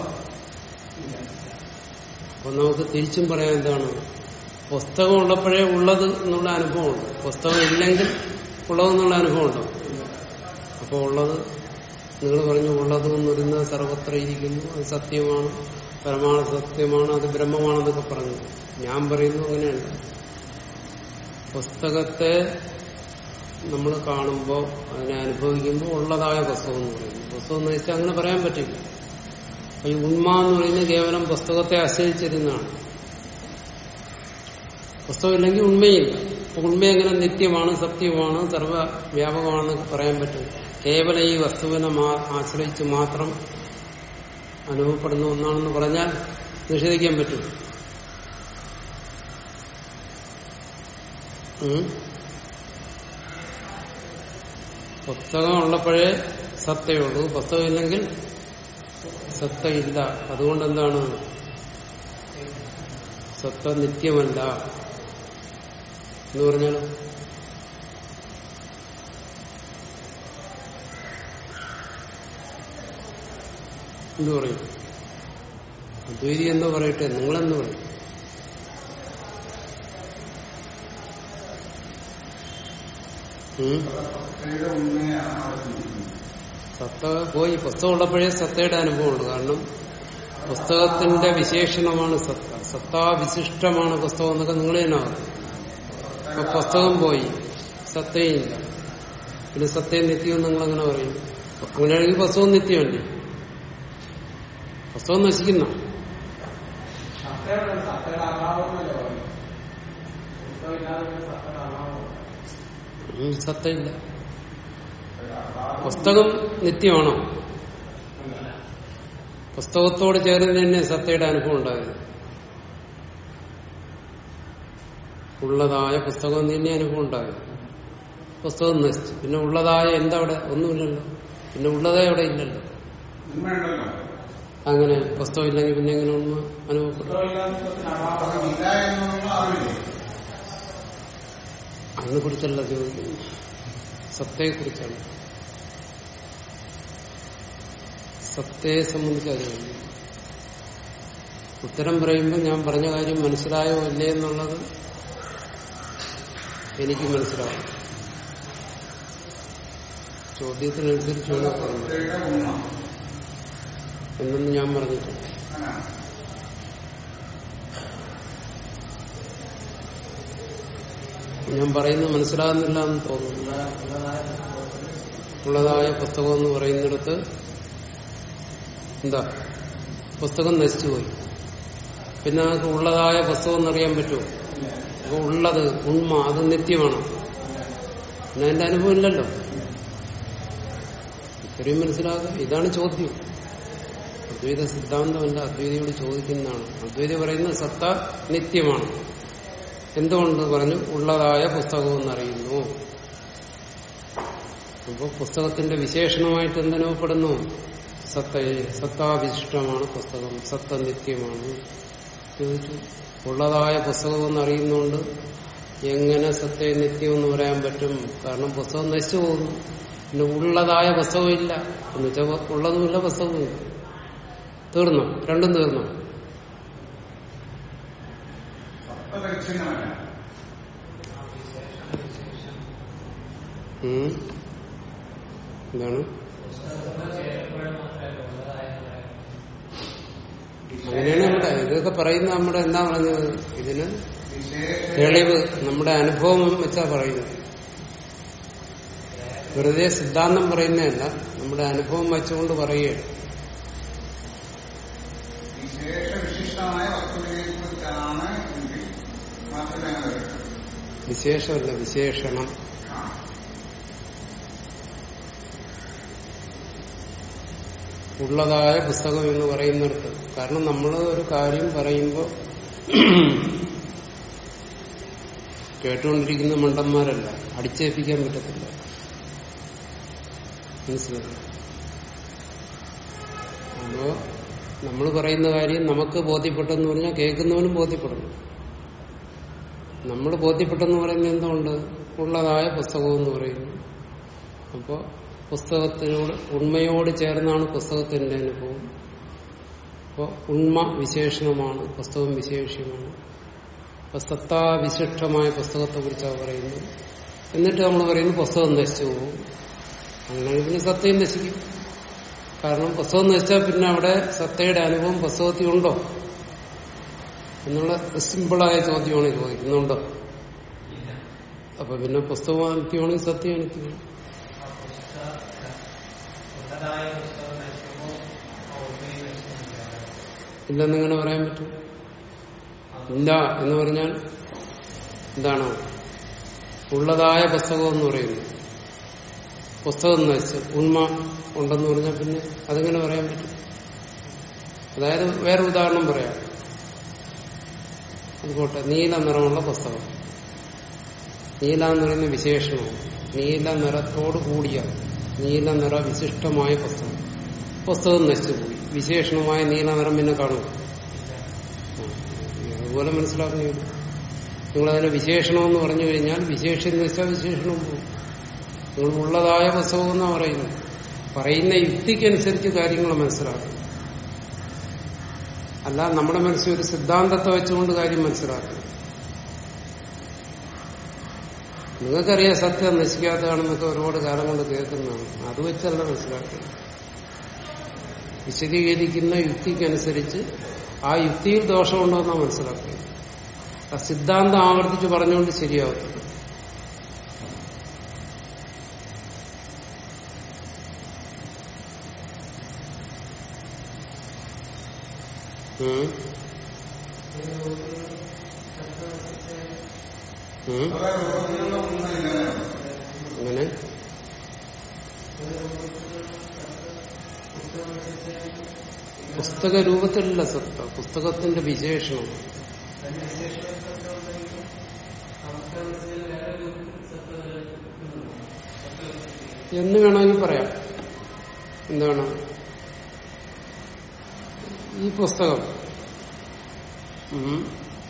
അപ്പൊ നമുക്ക് തിരിച്ചും പറയാൻ എന്താണ് പുസ്തകം ഉള്ളപ്പോഴേ ഉള്ളത് എന്നുള്ള അനുഭവമുണ്ട് പുസ്തകം ഇല്ലെങ്കിൽ ഉള്ളതെന്നുള്ള അനുഭവം ഉണ്ടോ അപ്പോൾ ഉള്ളത് നിങ്ങൾ പറഞ്ഞു ഉള്ളത് എന്ന് പറയുന്നത് സർവത്ര ഇരിക്കുന്നു അത് സത്യമാണ് പരമാണ സത്യമാണ് അത് ബ്രഹ്മമാണെന്നൊക്കെ പറഞ്ഞു ഞാൻ പറയുന്നു അങ്ങനെയല്ല പുസ്തകത്തെ നമ്മൾ കാണുമ്പോൾ അതിനെ അനുഭവിക്കുമ്പോൾ ഉള്ളതായ പുസ്തകം എന്ന് പറയുന്നു പുസ്തകം എന്ന് വെച്ചാൽ അങ്ങനെ പറയാൻ പറ്റില്ല ഈ ഉണ്മ എന്ന് പറയുന്നത് കേവലം പുസ്തകത്തെ ആശ്രയിച്ചിരുന്നതാണ് പുസ്തകം ഇല്ലെങ്കിൽ ഉണ്മയില്ല അപ്പൊ ഉണ്മ എങ്ങനെ നിത്യമാണ് സത്യമാണ് സർവ്വവ്യാപകമാണെന്ന് പറയാൻ പറ്റും കേവലം ഈ വസ്തുവിനെ ആശ്രയിച്ച് മാത്രം അനുഭവപ്പെടുന്ന ഒന്നാണെന്ന് പറഞ്ഞാൽ നിഷേധിക്കാൻ പറ്റും പുസ്തകം ഉള്ളപ്പോഴേ സത്തയുള്ളൂ പുസ്തകം ഇല്ലെങ്കിൽ സത്തയില്ല അതുകൊണ്ട് എന്താണ് സത്ത നിത്യമല്ല എന്ന് പറഞ്ഞാലോ എന്തു പറയും അദ്വൈതി എന്ന് പറയട്ടെ നിങ്ങളെന്ന് പറയും ഉം. സത്തയുടെ ഉണ്മയാണ് അവിടെ ചിന്തിക്കുന്നത് സത്ത പോയി പുസ്തകം ഉള്ളപ്പോഴേ സത്തയുടെ അനുഭവമുള്ളൂ കാരണം പുസ്തകത്തിന്റെ വിശേഷണമാണ് സത്ത സത്താവിശിഷ്ടമാണ് പുസ്തകം എന്നൊക്കെ നിങ്ങൾ തന്നെ പറഞ്ഞു അപ്പൊ പുസ്തകം പോയി സത്തയും ഇല്ല പിന്നെ സത്തയും നിത്യവും നിങ്ങൾ അങ്ങനെ പറയും അങ്ങനെയാണെങ്കിൽ പുസ്തകം നിത്യമല്ലേ പുസ്തകം നശിക്കുന്ന സത്തയുടെ സത്തയുടെ അഭാവം എന്നല്ലേ പറയും പുസ്തകം ഇല്ലാതെ പിന്നെ സത്തയുടെ അഭാവം ഉം, സത്തയില്ല പുസ്തകം നിത്യമാണോ പുസ്തകത്തോട് ചേർന്ന് തന്നെ സത്തയുടെ അനുഭവം ഉണ്ടായത് ഉള്ളതായ പുസ്തകം തന്നെ അനുഭവം ഉണ്ടായത് പുസ്തകം നശിച്ചു പിന്നെ ഉള്ളതായ എന്താ അവിടെ ഒന്നുമില്ലല്ലോ പിന്നെ ഉള്ളതായ അവിടെ ഇല്ലല്ലോ ഉണ്മയുണ്ടല്ലോ അങ്ങനെ പുസ്തകം ഇല്ലെങ്കിൽ പിന്നെ എങ്ങനെ ഉണ്മ അനുഭവപ്പെടും പുസ്തകം ഇല്ലാതെ പുസ്തകത്തിന് അഭാവം ഇല്ല എന്നുള്ള അറിവില്ലേ അതിനെ കുറിച്ചല്ല ചോദിക്കുന്നത് സത്തയെ കുറിച്ചാണ് സത്തയെ സംബന്ധിച്ചാണ് ചോദിക്കുന്നത് ഉത്തരം പറയുമ്പോൾ ഞാൻ പറഞ്ഞ കാര്യം മനസ്സിലായോ അല്ലേ എന്നുള്ളത് എനിക്ക് മനസ്സിലാവും ചോദ്യത്തിനനുസരിച്ച് വേണം പറഞ്ഞു സത്തയുടെ ഉണ്മ എന്നൊന്നും ഞാൻ പറഞ്ഞിട്ടില്ല അങ്ങനെയാണ് ഞാൻ പറയുന്നത് മനസ്സിലാകുന്നില്ല എന്ന് തോന്നുന്നു ഉള്ളതായ പുസ്തകം എന്ന് പറയുന്നിടത്ത് എന്താ പുസ്തകം നശിച്ചുപോയി പിന്നെ നമുക്ക് ഉള്ളതായ പുസ്തകം എന്നറിയാൻ പറ്റുമോ അപ്പൊ ഉള്ളത് ഉണ്മ അത് നിത്യമാണ് പിന്നെ അതിന്റെ അനുഭവം ഇല്ലല്ലോ ഇത്രയും മനസ്സിലാകും ഇതാണ് ചോദ്യം അദ്വൈത സിദ്ധാന്തമല്ല അദ്വൈതയോട് ചോദിക്കുന്നതാണ് അദ്വൈത പറയുന്നത് സത്ത നിത്യമാണ് എന്തുകൊണ്ട് പറഞ്ഞു ഉള്ളതായ പുസ്തകം എന്നറിയുന്നു അപ്പോൾ പുസ്തകത്തിന്റെ വിശേഷണമായിട്ട് എന്തിനപ്പെടുന്നു സത്തയെ സത്താവിശിഷ്ടമാണ് പുസ്തകം സത്ത നിത്യമാണ് ചോദിച്ചു ഉള്ളതായ പുസ്തകം എന്നറിയുന്നുകൊണ്ട് എങ്ങനെ സത്തയെ നിത്യം എന്ന് പറയാൻ പറ്റും കാരണം പുസ്തകം നശിച്ചു പോകുന്നു പിന്നെ ഉള്ളതായ പുസ്തകമില്ല എന്നുവെച്ചാൽ ഉള്ളതുമില്ല പുസ്തകവുമില്ല തീർന്നു രണ്ടും തീർന്നു സത്ത പരിച്ഛിന്നമല്ല ഉം. എന്താണ് അങ്ങനെയാണ് ഇവിടെ ഇതൊക്കെ പറയുന്നത് നമ്മുടെ എന്താ പറഞ്ഞത് ഇതിന് വിശേഷ തെളിവ് നമ്മുടെ അനുഭവം വെച്ചാ പറയുന്നത് വെറുതെ സിദ്ധാന്തം പറയുന്നതല്ല നമ്മുടെ അനുഭവം വെച്ചുകൊണ്ട് പറയുകയാണ് വിശേഷ വിശിഷ്ടമായ വസ്തുവിനെ കുറിച്ചാണ് എങ്കിൽ മാത്രമേ അങ്ങനെ വരൂ. വിശേഷമല്ല വിശേഷണം ആ. ഉള്ളതായ പുസ്തകം എന്ന് പറയുന്നിടത്ത് കാരണം നമ്മൾ ഒരു കാര്യം പറയുമ്പോൾ കേട്ടുകൊണ്ടിരിക്കുന്ന മണ്ടന്മാരല്ല അടിച്ചേൽപ്പിക്കാൻ പറ്റത്തില്ല മനസ്സിലായി അപ്പോ നമ്മൾ പറയുന്ന കാര്യം നമുക്ക് ബോധ്യപ്പെട്ടെന്ന് പറഞ്ഞാൽ കേൾക്കുന്നവനും ബോധ്യപ്പെടണം നമ്മൾ ബോധ്യപ്പെട്ടെന്ന് പറയുന്നത് എന്തുകൊണ്ട് ഉള്ളതായ പുസ്തകം എന്ന് പറയുന്നു അപ്പോൾ പുസ്തകത്തിനോട് ഉണ്മയോട് ചേർന്നാണ് പുസ്തകത്തിന്റെ അനുഭവം അപ്പോൾ ഉണ്മ വിശേഷണമാണ് പുസ്തകം വിശേഷ്യമാണ് അപ്പൊ സത്താവിശിഷ്ടമായ പുസ്തകത്തെ കുറിച്ചാണ് പറയുന്നത് എന്നിട്ട് നമ്മൾ പറയുന്നു പുസ്തകം നശിച്ചു പോകും അങ്ങനെ പിന്നെ സത്തയും നശിക്കും കാരണം പുസ്തകം നശിച്ചാൽ പിന്നെ അവിടെ സത്തയുടെ അനുഭവം പുസ്തകത്തിൽ ഉണ്ടോ എന്നുള്ള സിമ്പിളായ ചോദ്യമാണ് ചോദിക്കുന്നുണ്ടോ അപ്പൊ പിന്നെ പുസ്തകം അനിത്യമാണെങ്കിൽ സത്യം അനിത്യമാണ് ഇല്ലെന്നിങ്ങനെ പറയാൻ പറ്റും ഇല്ല എന്ന് പറഞ്ഞാൽ എന്താണ് ഉള്ളതായ പുസ്തകം എന്ന് പറയുന്നു പുസ്തകം നശിച്ചു ഉണ്മ ഉണ്ടെന്ന് പറഞ്ഞാൽ പിന്നെ അതെങ്ങനെ പറയാൻ പറ്റും അതായത് വേറെ ഉദാഹരണം പറയാം അതുപോട്ടെ നീല നിറമുള്ള പുസ്തകം നീല എന്ന് പറയുന്ന വിശേഷണമാണ് നീല നിറത്തോട് കൂടിയ നീല നിറ വിശിഷ്ടമായ പുസ്തകം പുസ്തകം നശിച്ചുപോയി വിശേഷണമായ നീല നിറം പിന്നെ കാണും അതുപോലെ മനസ്സിലാക്കുകയാണ് നിങ്ങളതിനെ വിശേഷണം എന്ന് പറഞ്ഞു കഴിഞ്ഞാൽ വിശേഷം എന്ന് വെച്ചാൽ വിശേഷണം പോകും നിങ്ങൾ ഉള്ളതായ പുസ്തകം എന്നാണ് പറയുന്നത് പറയുന്ന യുക്തിക്കനുസരിച്ച് കാര്യങ്ങൾ മനസ്സിലാക്കും അല്ല നമ്മുടെ മനസ്സിൽ ഒരു സിദ്ധാന്തത്തെ വെച്ചുകൊണ്ട് കാര്യം മനസ്സിലാക്കും നിങ്ങൾക്കറിയാം സത്യം നശിക്കാത്തതാണെന്നൊക്കെ ഒരുപാട് കാലം കൊണ്ട് കേൾക്കുന്നതാണ് അത് വെച്ചല്ല മനസ്സിലാക്കുന്നത് വിശദീകരിക്കുന്ന യുക്തിക്കനുസരിച്ച് ആ യുക്തിയിൽ ദോഷമുണ്ടോ എന്നാണ് മനസ്സിലാക്കുന്നത് ആ സിദ്ധാന്തം ആവർത്തിച്ച് പറഞ്ഞുകൊണ്ട് ശരിയാവത്തില്ല ഉം. ഉം. പല രൂപത്തിലുള്ള ഒന്നില്ല അങ്ങനെ പുസ്തക രൂപത്തിലല്ല സത്ത പുസ്തകത്തിന്റെ വിശേഷണം എന്ന് വേണമെങ്കിൽ പറയാം എന്താണ് ഈ പുസ്തകം ഉം.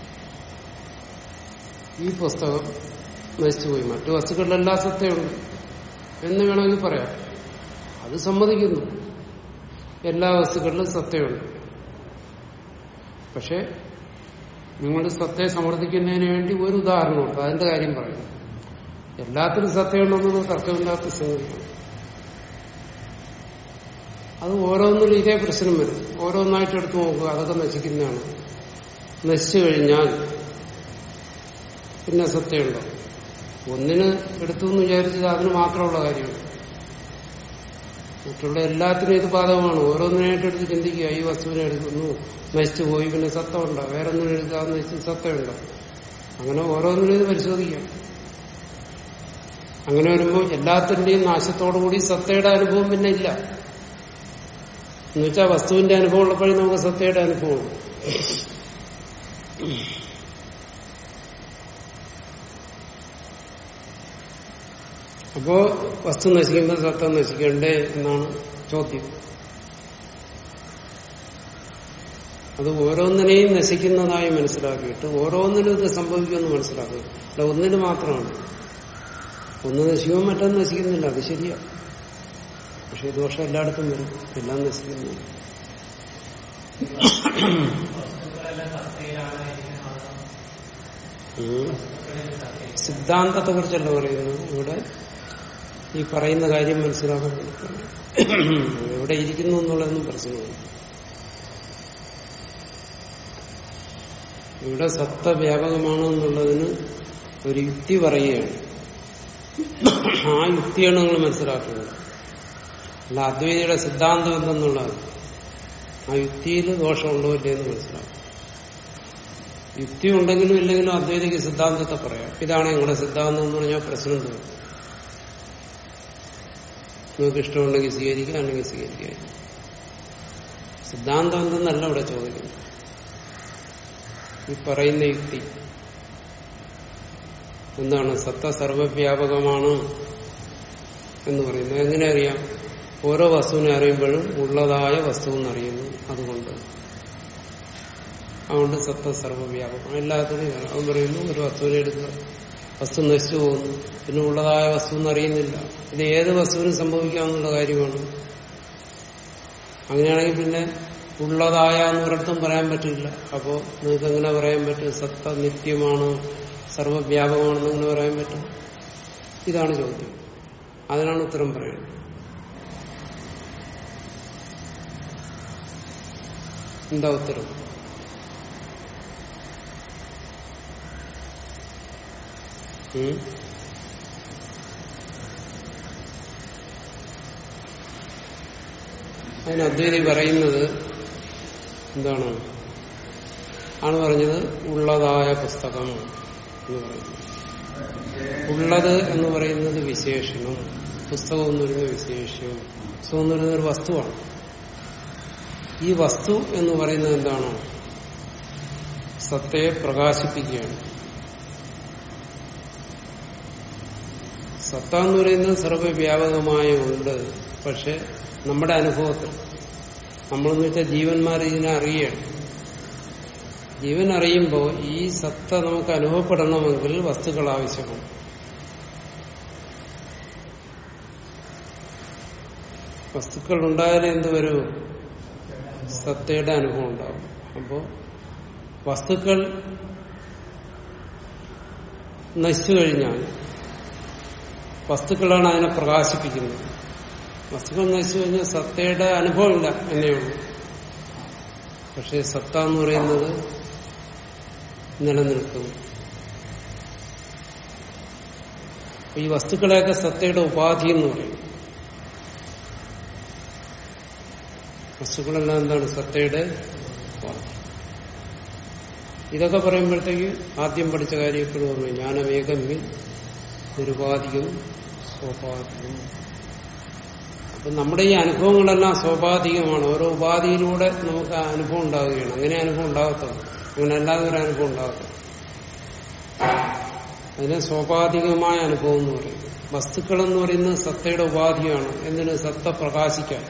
ഈ പുസ്തകം നശിച്ചുപോയി മറ്റു വസ്തുക്കളിലെല്ലാം സത്യമുണ്ട് എന്ന് വേണമെങ്കിൽ പറയാം അത് സമ്മതിക്കുന്നു എല്ലാ വസ്തുക്കളിലും സത്യമുണ്ട് പക്ഷെ നിങ്ങൾ സത്യം സമർത്ഥിക്കുന്നതിന് വേണ്ടി ഒരു ഉദാഹരണമുണ്ട് അതിന്റെ കാര്യം പറയുന്നു എല്ലാത്തിനും സത്യമുണ്ടെന്നത് തർക്കമില്ലാത്ത സംഗതിയാണ് അത് ഓരോന്നിലും ഇതേ പ്രശ്നം വരും ഓരോന്നായിട്ട് എടുത്തു നോക്കുക അതൊക്കെ നശിക്കുന്നതാണ് നശിച്ചു കഴിഞ്ഞാൽ പിന്നെ സത്യമുണ്ടോ ഒന്നിന് എടുത്തു എന്ന് വിചാരിച്ചത് അതിന് മാത്രമുള്ള കാര്യമാണ് മറ്റുള്ള എല്ലാത്തിനും ഇത് ബാധകമാണ് ഓരോന്നിനായിട്ട് എടുത്ത് ചിന്തിക്കുക ഈ വസ്തുവിനെ എടുക്കുന്നു നശിച്ചു പോയി പിന്നെ സത്തമുണ്ടോ വേറെ ഒന്നിനും എടുക്കാതെ നശിച്ച് സത്തമുണ്ടോ അങ്ങനെ ഓരോന്നിനും ഇത് പരിശോധിക്കാം അങ്ങനെ വരുമ്പോൾ എല്ലാത്തിന്റെയും നാശത്തോടുകൂടി സത്തയുടെ അനുഭവം പിന്നെ ഇല്ല എന്നുവെച്ചാൽ വസ്തുവിന്റെ അനുഭവം ഉള്ളപ്പോഴേ നമുക്ക് സത്തയുടെ അനുഭവമുള്ളൂ അപ്പോ വസ്തു നശിക്കുമ്പോൾ സത്ത നശിക്കണ്ടേ എന്നാണ് ചോദ്യം അത് ഓരോന്നിനെയും നശിക്കുന്നതായി മനസ്സിലാക്കിയിട്ട് ഓരോന്നിനും ഇത് സംഭവിക്കുമെന്ന് മനസ്സിലാക്കുക അല്ല ഒന്നിന് മാത്രമാണ് ഒന്ന് നശിക്കുമ്പോൾ മറ്റൊന്ന് നശിക്കുന്നില്ല അത് ശരിയാ പക്ഷെ ദോഷം എല്ലായിടത്തും വരും എല്ലാം നശിക്കുന്നു ഉം. സിദ്ധാന്തത്തെ കുറിച്ചല്ല പറയുന്നത് ഇവിടെ ഈ പറയുന്ന കാര്യം മനസ്സിലാക്കാൻ വേണ്ടിയിട്ടാണ്. എവിടെ ഇരിക്കുന്നു എന്നുള്ളതൊന്നും പ്രശ്നമാണ് ഇവിടെ സത്ത വ്യാപകമാണ് എന്നുള്ളതിന് ഒരു യുക്തി പറയുകയാണ് ആ യുക്തിയാണ് നിങ്ങൾ മനസ്സിലാക്കുന്നത് അല്ല അദ്വൈതിയുടെ സിദ്ധാന്തം എന്തെന്നുള്ളത് ആ യുക്തിയിൽ ദോഷമുണ്ടോ ഇല്ലേ എന്ന് മനസ്സിലാക്കും യുക്തി ഉണ്ടെങ്കിലും ഇല്ലെങ്കിലും അദ്വൈതിക്ക് സിദ്ധാന്തത്തെ പറയാം ഇതാണ് നിങ്ങളുടെ സിദ്ധാന്തം എന്ന് പറഞ്ഞാൽ പ്രശ്നം തോന്നും നിങ്ങൾക്ക് ഇഷ്ടമുണ്ടെങ്കിൽ സ്വീകരിക്കുക അല്ലെങ്കിൽ സ്വീകരിക്കുക സിദ്ധാന്തം എന്തെന്നല്ല ഇവിടെ ചോദിക്കുന്നത് ഈ പറയുന്ന യുക്തി എന്താണ് സത്ത സർവവ്യാപകമാണ് എന്ന് പറയുന്നത് എങ്ങനെ അറിയാം ഓരോ വസ്തുവിനെ അറിയുമ്പോഴും ഉള്ളതായ വസ്തു എന്നറിയുന്നു അതുകൊണ്ട് അതുകൊണ്ട് സത്ത സർവവ്യാപകം എല്ലാത്തിനും അവൻ പറയുന്നു ഒരു വസ്തുവിനെ എടുക്കുക വസ്തു നശിച്ചു പോകുന്നു പിന്നെ ഉള്ളതായ വസ്തു എന്നറിയുന്നില്ല ഇത് ഏത് വസ്തുവിനും സംഭവിക്കാവുന്ന കാര്യമാണ് അങ്ങനെയാണെങ്കിൽ പിന്നെ ഉള്ളതായ എന്നൊരിടത്തും പറയാൻ പറ്റില്ല അപ്പോ നിങ്ങൾക്ക് എങ്ങനെ പറയാൻ പറ്റും സത്ത നിത്യമാണ് സർവവ്യാപകമാണെന്ന് എങ്ങനെ പറയാൻ പറ്റും ഇതാണ് ചോദ്യം അതിനാണ് ഉത്തരം പറയുന്നത് എന്താ ഉത്തരം ഉം? അതിന് അദ്വൈതി പറയുന്നത് എന്താണ് ആണ് പറഞ്ഞത് ഉള്ളതായ പുസ്തകം എന്ന് പറയുന്നത് ഉള്ളത് എന്ന് പറയുന്നത് വിശേഷണം പുസ്തകം എന്ന് പറയുന്നത് വിശേഷം പുസ്തകം എന്ന് പറയുന്നത് ഒരു വസ്തുവാണ് ഈ വസ്തു എന്ന് പറയുന്നത് എന്താണ് സത്തയെ പ്രകാശിപ്പിക്കുകയാണ് സത്ത എന്ന് പറയുന്നത് സർവ്വവ്യാപകമായ ഉണ്ട് പക്ഷെ നമ്മുടെ അനുഭവത്തിൽ നമ്മളെന്ന് വെച്ചാൽ ജീവന്മാർ ഇതിനെ അറിയണം ജീവൻ അറിയുമ്പോൾ ഈ സത്ത നമുക്ക് അനുഭവപ്പെടണമെങ്കിൽ വസ്തുക്കൾ ആവശ്യമാണ് വസ്തുക്കൾ ഉണ്ടായാലേ എന്ത് വരൂ സത്തയുടെ അനുഭവം ഉണ്ടാവും അപ്പോ വസ്തുക്കൾ നശിച്ചു കഴിഞ്ഞാൽ വസ്തുക്കളാണ് അതിനെ പ്രകാശിപ്പിക്കുന്നത് വസ്തുക്കൾ നശിച്ചു കഴിഞ്ഞാൽ സത്തയുടെ അനുഭവമില്ല എന്നേ ഉള്ളൂ പക്ഷെ സത്ത എന്ന് പറയുന്നത് നിലനിൽക്കും അപ്പൊ ഈ വസ്തുക്കളെയൊക്കെ സത്തയുടെ ഉപാധി എന്ന് പറയും വസ്തുക്കളെല്ലാം എന്താണ് സത്തയുടെ ഉപാധി ഇതൊക്കെ പറയുമ്പോഴത്തേക്ക് ആദ്യം പഠിച്ച കാര്യം എപ്പോഴും ഓർമ്മ ജ്ഞാനമേകമ്മിൽ നിരുപാധികം സ്വാഭാവികം അപ്പൊ നമ്മുടെ ഈ അനുഭവങ്ങളെല്ലാം സ്വാഭാവികമാണ് ഓരോ ഉപാധിയിലൂടെ നമുക്ക് ആ അനുഭവം ഉണ്ടാവുകയാണ് അങ്ങനെ അനുഭവം ഉണ്ടാകത്തുള്ളൂ അങ്ങനെ അല്ലാതെ ഒരു അനുഭവം ഉണ്ടാകത്തുള്ളൂ അതിനെ സ്വാഭാവികമായ അനുഭവം എന്ന് പറയും വസ്തുക്കൾ എന്ന് പറയുന്നത് സത്തയുടെ ഉപാധിയാണ് എന്തിന് സത്ത പ്രകാശിക്കാൻ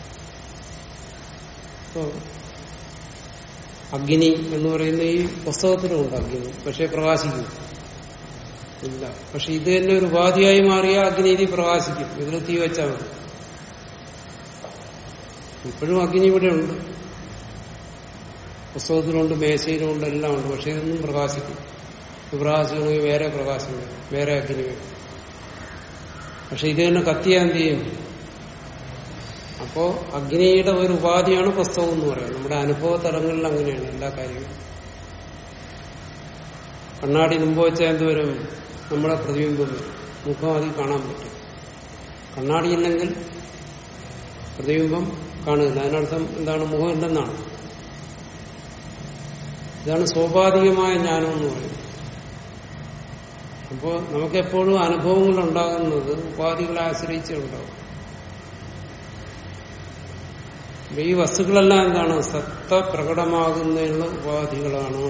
ഇപ്പോ അഗ്നി എന്ന് പറയുന്ന ഈ പുസ്തകത്തിലുമുണ്ട് അഗ്നി പക്ഷെ പ്രകാശിക്കും ഇല്ല പക്ഷെ ഇത് തന്നെ ഒരു ഉപാധിയായി മാറിയ അഗ്നി പ്രകാശിക്കും ഇതിൽ തീ വെച്ചാൽ മതി ഇപ്പോഴും അഗ്നി ഇവിടെ ഉണ്ട് പുസ്തകത്തിലുണ്ട് മേശയിലുണ്ട് എല്ലാം ഉണ്ട് പക്ഷെ ഇതൊന്നും പ്രകാശിക്കും ഇത് പ്രകാശിക്കണമെങ്കിൽ വേറെ പ്രകാശം വേണം വേറെ അഗ്നി വേണം പക്ഷെ ഇത് തന്നെ കത്തിയാൻ എന്ത് ചെയ്യും അപ്പോ അഗ്നിയുടെ ഒരു ഉപാധിയാണ് പുസ്തകം എന്ന് പറയുന്നത് നമ്മുടെ അനുഭവ തലങ്ങളിൽ അങ്ങനെയാണ് എല്ലാ കാര്യങ്ങളും കണ്ണാടി മുമ്പ് വെച്ചാൽ എന്തുവരും നമ്മുടെ പ്രതിബിംബം വരും മുഖം അതിൽ കാണാൻ പറ്റും കണ്ണാടിയില്ലെങ്കിൽ പ്രതിബിംബം കാണുന്നില്ല അതിനർത്ഥം എന്താണ് മുഖം ഇല്ലെന്നാണ് ഇതാണ് സ്വാഭാവികമായ ജ്ഞാനം എന്ന് പറയുന്നത് അപ്പോൾ നമുക്ക് എപ്പോഴും അനുഭവങ്ങൾ ഉണ്ടാകുന്നത് ഉപാധികളെ ആശ്രയിച്ചേ ഉണ്ടാവും അപ്പൊ ഈ വസ്തുക്കളെല്ലാം എന്താണ് സത്ത പ്രകടമാകുന്നതിനുള്ള ഉപാധികളാണ്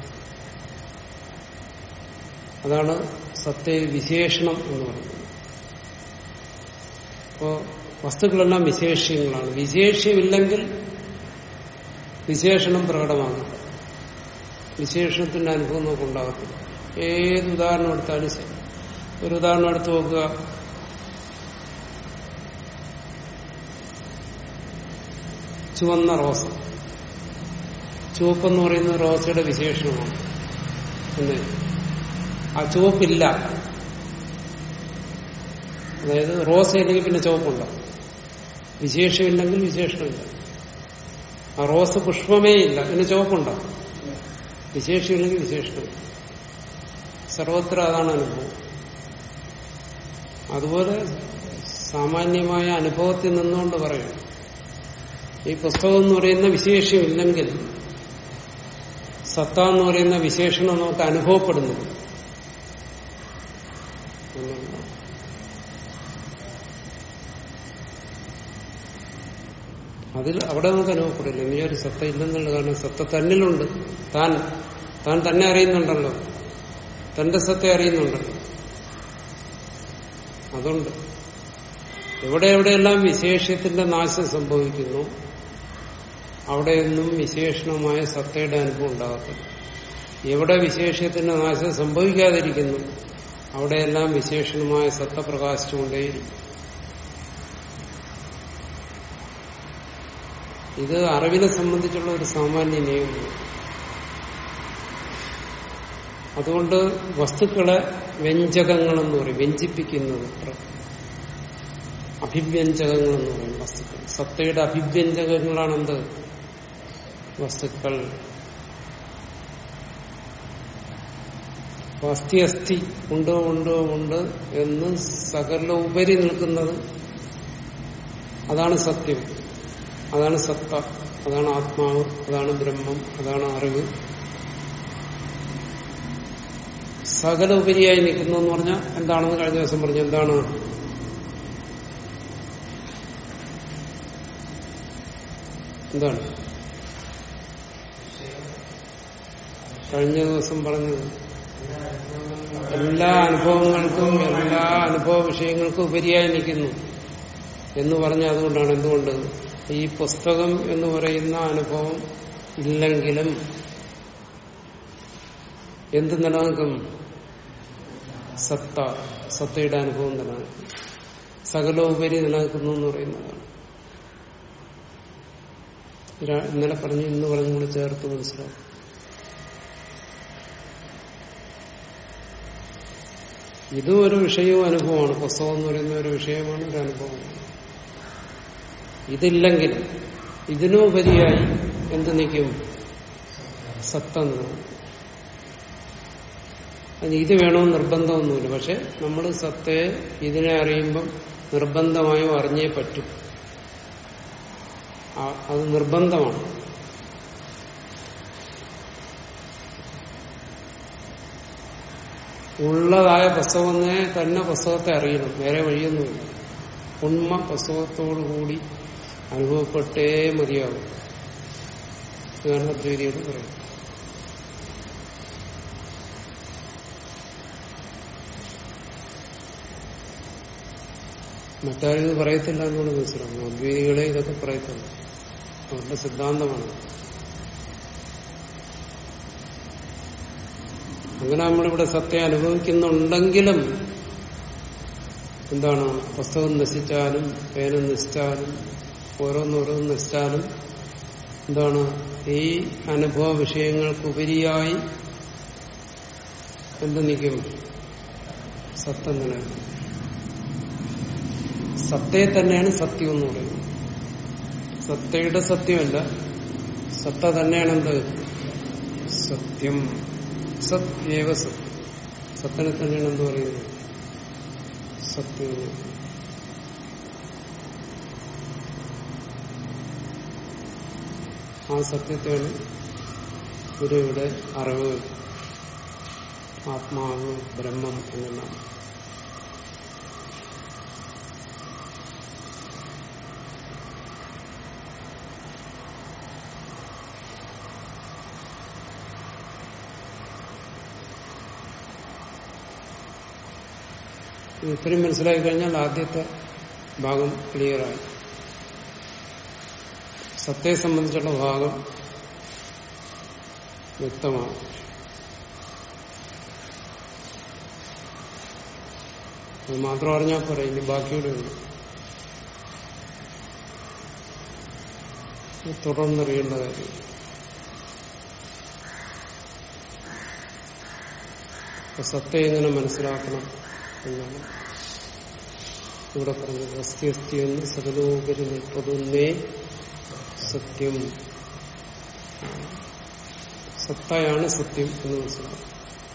അതാണ് സത്തേ വിശേഷണം എന്ന് പറയുന്നത് അപ്പോ വസ്തുക്കളെല്ലാം വിശേഷ്യങ്ങളാണ് വിശേഷ്യമില്ലെങ്കിൽ വിശേഷണം പ്രകടമാകില്ല വിശേഷണത്തിന്റെ അനുഭവം നമുക്ക് ഉണ്ടാകത്തില്ല ഏത് ഉദാഹരണം എടുത്താലും ശരി ഒരു ഉദാഹരണം എടുത്തു നോക്കുക ചുവന്ന റോസ ചുവപ്പെന്ന് പറയുന്ന റോസയുടെ വിശേഷണമാണ് എന്ന് ആ ചുവപ്പില്ല അതായത് റോസ ഇല്ലെങ്കിൽ പിന്നെ ചുവപ്പുണ്ടോ വിശേഷമില്ലെങ്കിൽ വിശേഷമില്ല ആ റോസ് പുഷ്പമേ ഇല്ല പിന്നെ ചുവപ്പുണ്ടോ വിശേഷമില്ലെങ്കിൽ വിശേഷമില്ല സർവത്ര അതാണ് അനുഭവം അതുപോലെ സാമാന്യമായ അനുഭവത്തിൽ നിന്നുകൊണ്ട് പറയും ഈ പുസ്തകം എന്ന് പറയുന്ന വിശേഷമില്ലെങ്കിൽ സത്ത എന്ന് പറയുന്ന വിശേഷണം നമുക്ക് അനുഭവപ്പെടുന്നു അതിൽ അവിടെ നമുക്ക് അനുഭവപ്പെടില്ല നീ ഒരു സത്ത ഇല്ലെന്നുള്ള കാരണം സത്ത തന്നിലുണ്ട് താൻ താൻ തന്നെ അറിയുന്നുണ്ടല്ലോ തന്റെ സത്തെ അറിയുന്നുണ്ടല്ലോ അതുണ്ട് എവിടെ എവിടെയെല്ലാം വിശേഷത്തിന്റെ നാശം സംഭവിക്കുന്നു അവിടെയൊന്നും വിശേഷണമായ സത്തയുടെ അനുഭവം ഉണ്ടാകത്തില്ല എവിടെ വിശേഷത്തിന്റെ നാശം സംഭവിക്കാതിരിക്കുന്നു അവിടെയെല്ലാം വിശേഷണമായ സത്ത പ്രകാശിച്ചുകൊണ്ടേയിരിക്കും ഇത് അറിവിനെ സംബന്ധിച്ചുള്ള ഒരു സാമാന്യ നിയമമാണ് അതുകൊണ്ട് വസ്തുക്കളെ വ്യഞ്ജകങ്ങളെന്ന് പറയും വ്യഞ്ജിപ്പിക്കുന്നത് അഭിവ്യഞ്ജകങ്ങളെന്ന് പറയും വസ്തുക്കൾ സത്തയുടെ അഭിവ്യഞ്ജകങ്ങളാണെന്ത് വസ്തുക്കൾ അസ്ഥി അസ്ഥി ഉണ്ടോ ഉണ്ടോ ഉണ്ട് എന്ന് സകല ഉപരി നിൽക്കുന്നത് അതാണ് സത്യം അതാണ് സത്ത അതാണ് ആത്മാവ് അതാണ് ബ്രഹ്മം അതാണ് അറിവ് സകല ഉപരിയായി നിൽക്കുന്നു എന്ന് പറഞ്ഞാൽ എന്താണെന്ന് കഴിഞ്ഞ ദിവസം പറഞ്ഞു എന്താണ് എന്താണ് കഴിഞ്ഞ ദിവസം പറഞ്ഞത് എല്ലാ അനുഭവങ്ങൾക്കും എല്ലാ അനുഭവ വിഷയങ്ങൾക്കും ഉപരിയായി നിൽക്കുന്നു എന്ന് പറഞ്ഞ അതുകൊണ്ടാണ് എന്തുകൊണ്ട് ഈ പുസ്തകം എന്ന് പറയുന്ന അനുഭവം ഇല്ലെങ്കിലും എന്ത് നിലനിൽക്കും സത്ത സത്തയുടെ അനുഭവം നിലനിൽക്കും സകലോപരി നിലനിൽക്കുന്നു എന്ന് പറയുന്നതാണ് ഇന്നലെ പറഞ്ഞു ഇന്ന് പറഞ്ഞു കൂടെ ചേർത്ത് മനസ്സിലാവും ഇതും ഒരു വിഷയവും അനുഭവമാണ് പുസ്തകം എന്ന് പറയുന്ന ഒരു വിഷയമാണ് ഒരു അനുഭവമാണ് ഇതില്ലെങ്കിൽ ഇതിനുപരിയായി എന്ത് നിൽക്കും സത്ത നിൽക്കും അതിന് ഇത് വേണമെന്ന് നിർബന്ധമൊന്നുമില്ല പക്ഷെ നമ്മൾ സത്തയെ ഇതിനെ അറിയുമ്പം നിർബന്ധമായും അറിഞ്ഞേ പറ്റും ആ- അത് നിർബന്ധമാണ് ഉള്ളതായ പുസ്തകത്തിനെ തന്നെ പുസ്തകത്തെ അറിയണം വേറെ വഴിയൊന്നുമില്ല ഉണ്മ പുസ്തകത്തോടുകൂടി അനുഭവപ്പെട്ടേ മതിയാകും ഇതാണ് അദ്വൈതിയോട് പറയും മറ്റാരും ഇത് പറയത്തില്ല എന്നാണ് മനസ്സിലാക്കുന്നത് അദ്വൈതികളെ ഇതൊക്കെ പറയത്തുള്ളൂ അവരുടെ സിദ്ധാന്തമാണ് അങ്ങനെ നമ്മളിവിടെ സത്യം അനുഭവിക്കുന്നുണ്ടെങ്കിലും എന്താണ് പുസ്തകം നശിച്ചാലും പേന നശിച്ചാലും ഓരോന്നോരോന്ന് നശിച്ചാലും എന്താണ് ഈ അനുഭവ വിഷയങ്ങൾക്കുപരിയായി എന്ത് നിൽക്കും സത്യം നിലനിൽക്കും സത്തയെ തന്നെയാണ് സത്യം എന്ന് പറയുന്നത് സത്തയുടെ സത്യമല്ല സത്ത തന്നെയാണ് എന്ത് സത്യം സത്യേവ സത്യം സത്തനെ തന്നെയാണ് എന്ത് പറയുന്നത് സത്യം എന്ന് പറയുന്നത്. ആ സത്യത്തെയാണ് ഗുരുവിടെ അറിവ് ആത്മാവ് ബ്രഹ്മം എന്നെല്ലാം ഇത് ഇത്രയും മനസ്സിലാക്കി കഴിഞ്ഞാൽ ആദ്യത്തെ ഭാഗം ക്ലിയറായി സത്യത്തെ സംബന്ധിച്ചുള്ള ഭാഗം വ്യക്തമാണ് അത് മാത്രം അറിഞ്ഞാൽ പോരാ ഇനി ബാക്കിയുടെ ഉണ്ട് ഇത് തുടർന്നറിയേണ്ട കാര്യം അപ്പൊ സത്യം എങ്ങനെ മനസ്സിലാക്കണം എന്നാണ് ഇവിടെ പറഞ്ഞത് അസ്ഥി അസ്ഥി എന്ന് സകലോപരി നിൽപ്പതൊന്നേ സത്യം സത്തയാണ് സത്യം എന്ന് മനസ്സിലാക്കും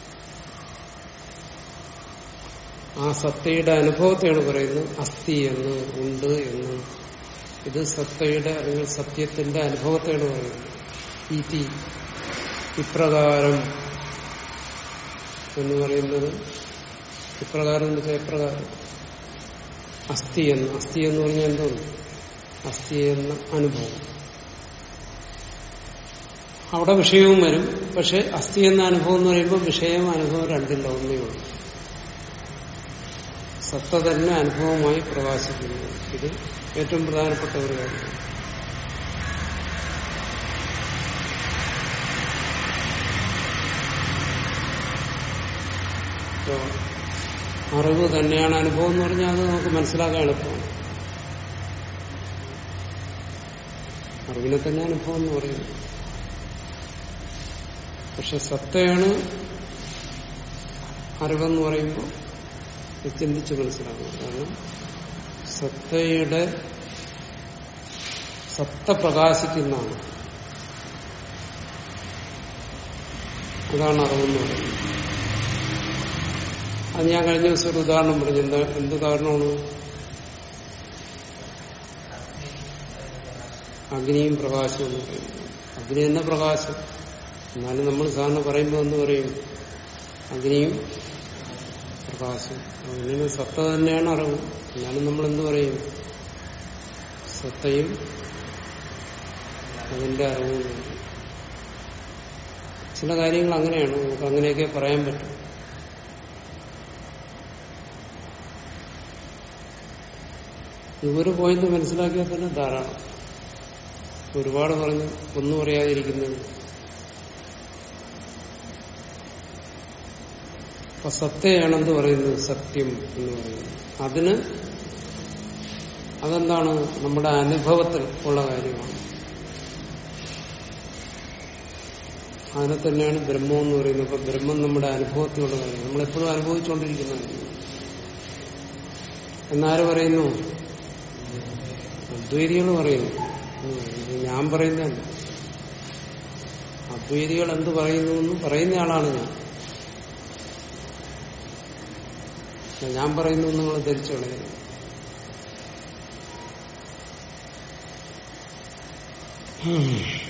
ആ സത്തയുടെ അനുഭവത്തെയാണ് പറയുന്നത് അസ്ഥി എന്ന് ഉണ്ട് എന്ന് ഇത് സത്തയുടെ അല്ലെങ്കിൽ സത്യത്തിന്റെ അനുഭവത്തെയാണ് പറയുന്നത് ഇതി ഇപ്രകാരം എന്ന് പറയുന്നത് ഇപ്രകാരം എന്ന് വെച്ചാൽ എപ്രകാരം അസ്ഥി എന്ന് അസ്ഥി എന്ന് പറഞ്ഞാൽ എന്തോന്ന് അസ്ഥി എന്ന അനുഭവം അവിടെ വിഷയവും വരും പക്ഷെ അസ്ഥി എന്ന അനുഭവം എന്ന് പറയുമ്പോൾ വിഷയം അനുഭവം രണ്ടില്ല ഒന്നേ ഉള്ളൂ സത്ത തന്നെ അനുഭവമായി പ്രകാശിക്കുന്നു ഇത് ഏറ്റവും പ്രധാനപ്പെട്ട ഒരു കാര്യമാണ് ഇപ്പോ അറിവ് തന്നെയാണ് അനുഭവം എന്ന് പറഞ്ഞാൽ അത് നമുക്ക് മനസ്സിലാക്കാൻ എളുപ്പമാണ് അറിവിനെ തന്നെ അനുഭവം എന്ന് പറയുന്നു പക്ഷെ സത്തയാണ് അറിവെന്ന് പറയുമ്പോൾ ഇത് ചിന്തിച്ച് മനസ്സിലാക്കണം കാരണം സത്തയുടെ സത്ത പ്രകാശിക്കുന്നതാണ് അതാണ് അറിവെന്ന് പറയുന്നത് അത് ഞാൻ കഴിഞ്ഞ ദിവസം ഒരു ഉദാഹരണം പറഞ്ഞു എന്താ എന്ത് കാരണമാണ് അഗ്നിയും പ്രകാശവും എന്ന് പറയുന്നത് അഗ്നി തന്നെ പ്രകാശം എന്നാലും നമ്മൾ സാധാരണ പറയുമ്പോൾ എന്ന് പറയും അഗ്നിയും പ്രകാശം അങ്ങനെ സത്ത തന്നെയാണ് അറിവ് എന്നാലും നമ്മൾ എന്ത് പറയും സത്തയും അതിന്റെ അറിവും എന്ന് പറയും. ചില കാര്യങ്ങൾ അങ്ങനെയാണ് നമുക്ക് അങ്ങനെയൊക്കെ പറയാൻ പറ്റും ഈ ഒരു പോയിന്റ് മനസ്സിലാക്കിയാൽ തന്നെ ധാരാളം ഒരുപാട് പറഞ്ഞ് ഒന്നും അറിയാതിരിക്കുന്നത് അപ്പൊ സത്യയാണെന്ന് പറയുന്നത് സത്യം എന്ന് പറയുന്നത് അതിന് അതെന്താണ് നമ്മുടെ അനുഭവത്തിൽ ഉള്ള കാര്യമാണ് അതിനെ തന്നെയാണ് ബ്രഹ്മം എന്ന് പറയുന്നത് അപ്പൊ ബ്രഹ്മം നമ്മുടെ അനുഭവത്തിലുള്ള കാര്യം നമ്മളെപ്പോഴും അനുഭവിച്ചുകൊണ്ടിരിക്കുന്നതാണ് എന്നാര് പറയുന്നു അദ്വൈതികൾ പറയുന്നു ഉം, ഇത് ഞാൻ പറയുന്നതല്ല അദ്വൈതികൾ എന്ത് പറയുന്നു എന്ന് പറയുന്ന ആളാണ് ഞാൻ ഞാൻ പറയുന്നു എന്ന് നിങ്ങൾ ധരിച്ചു കളയുന്നു ഉം.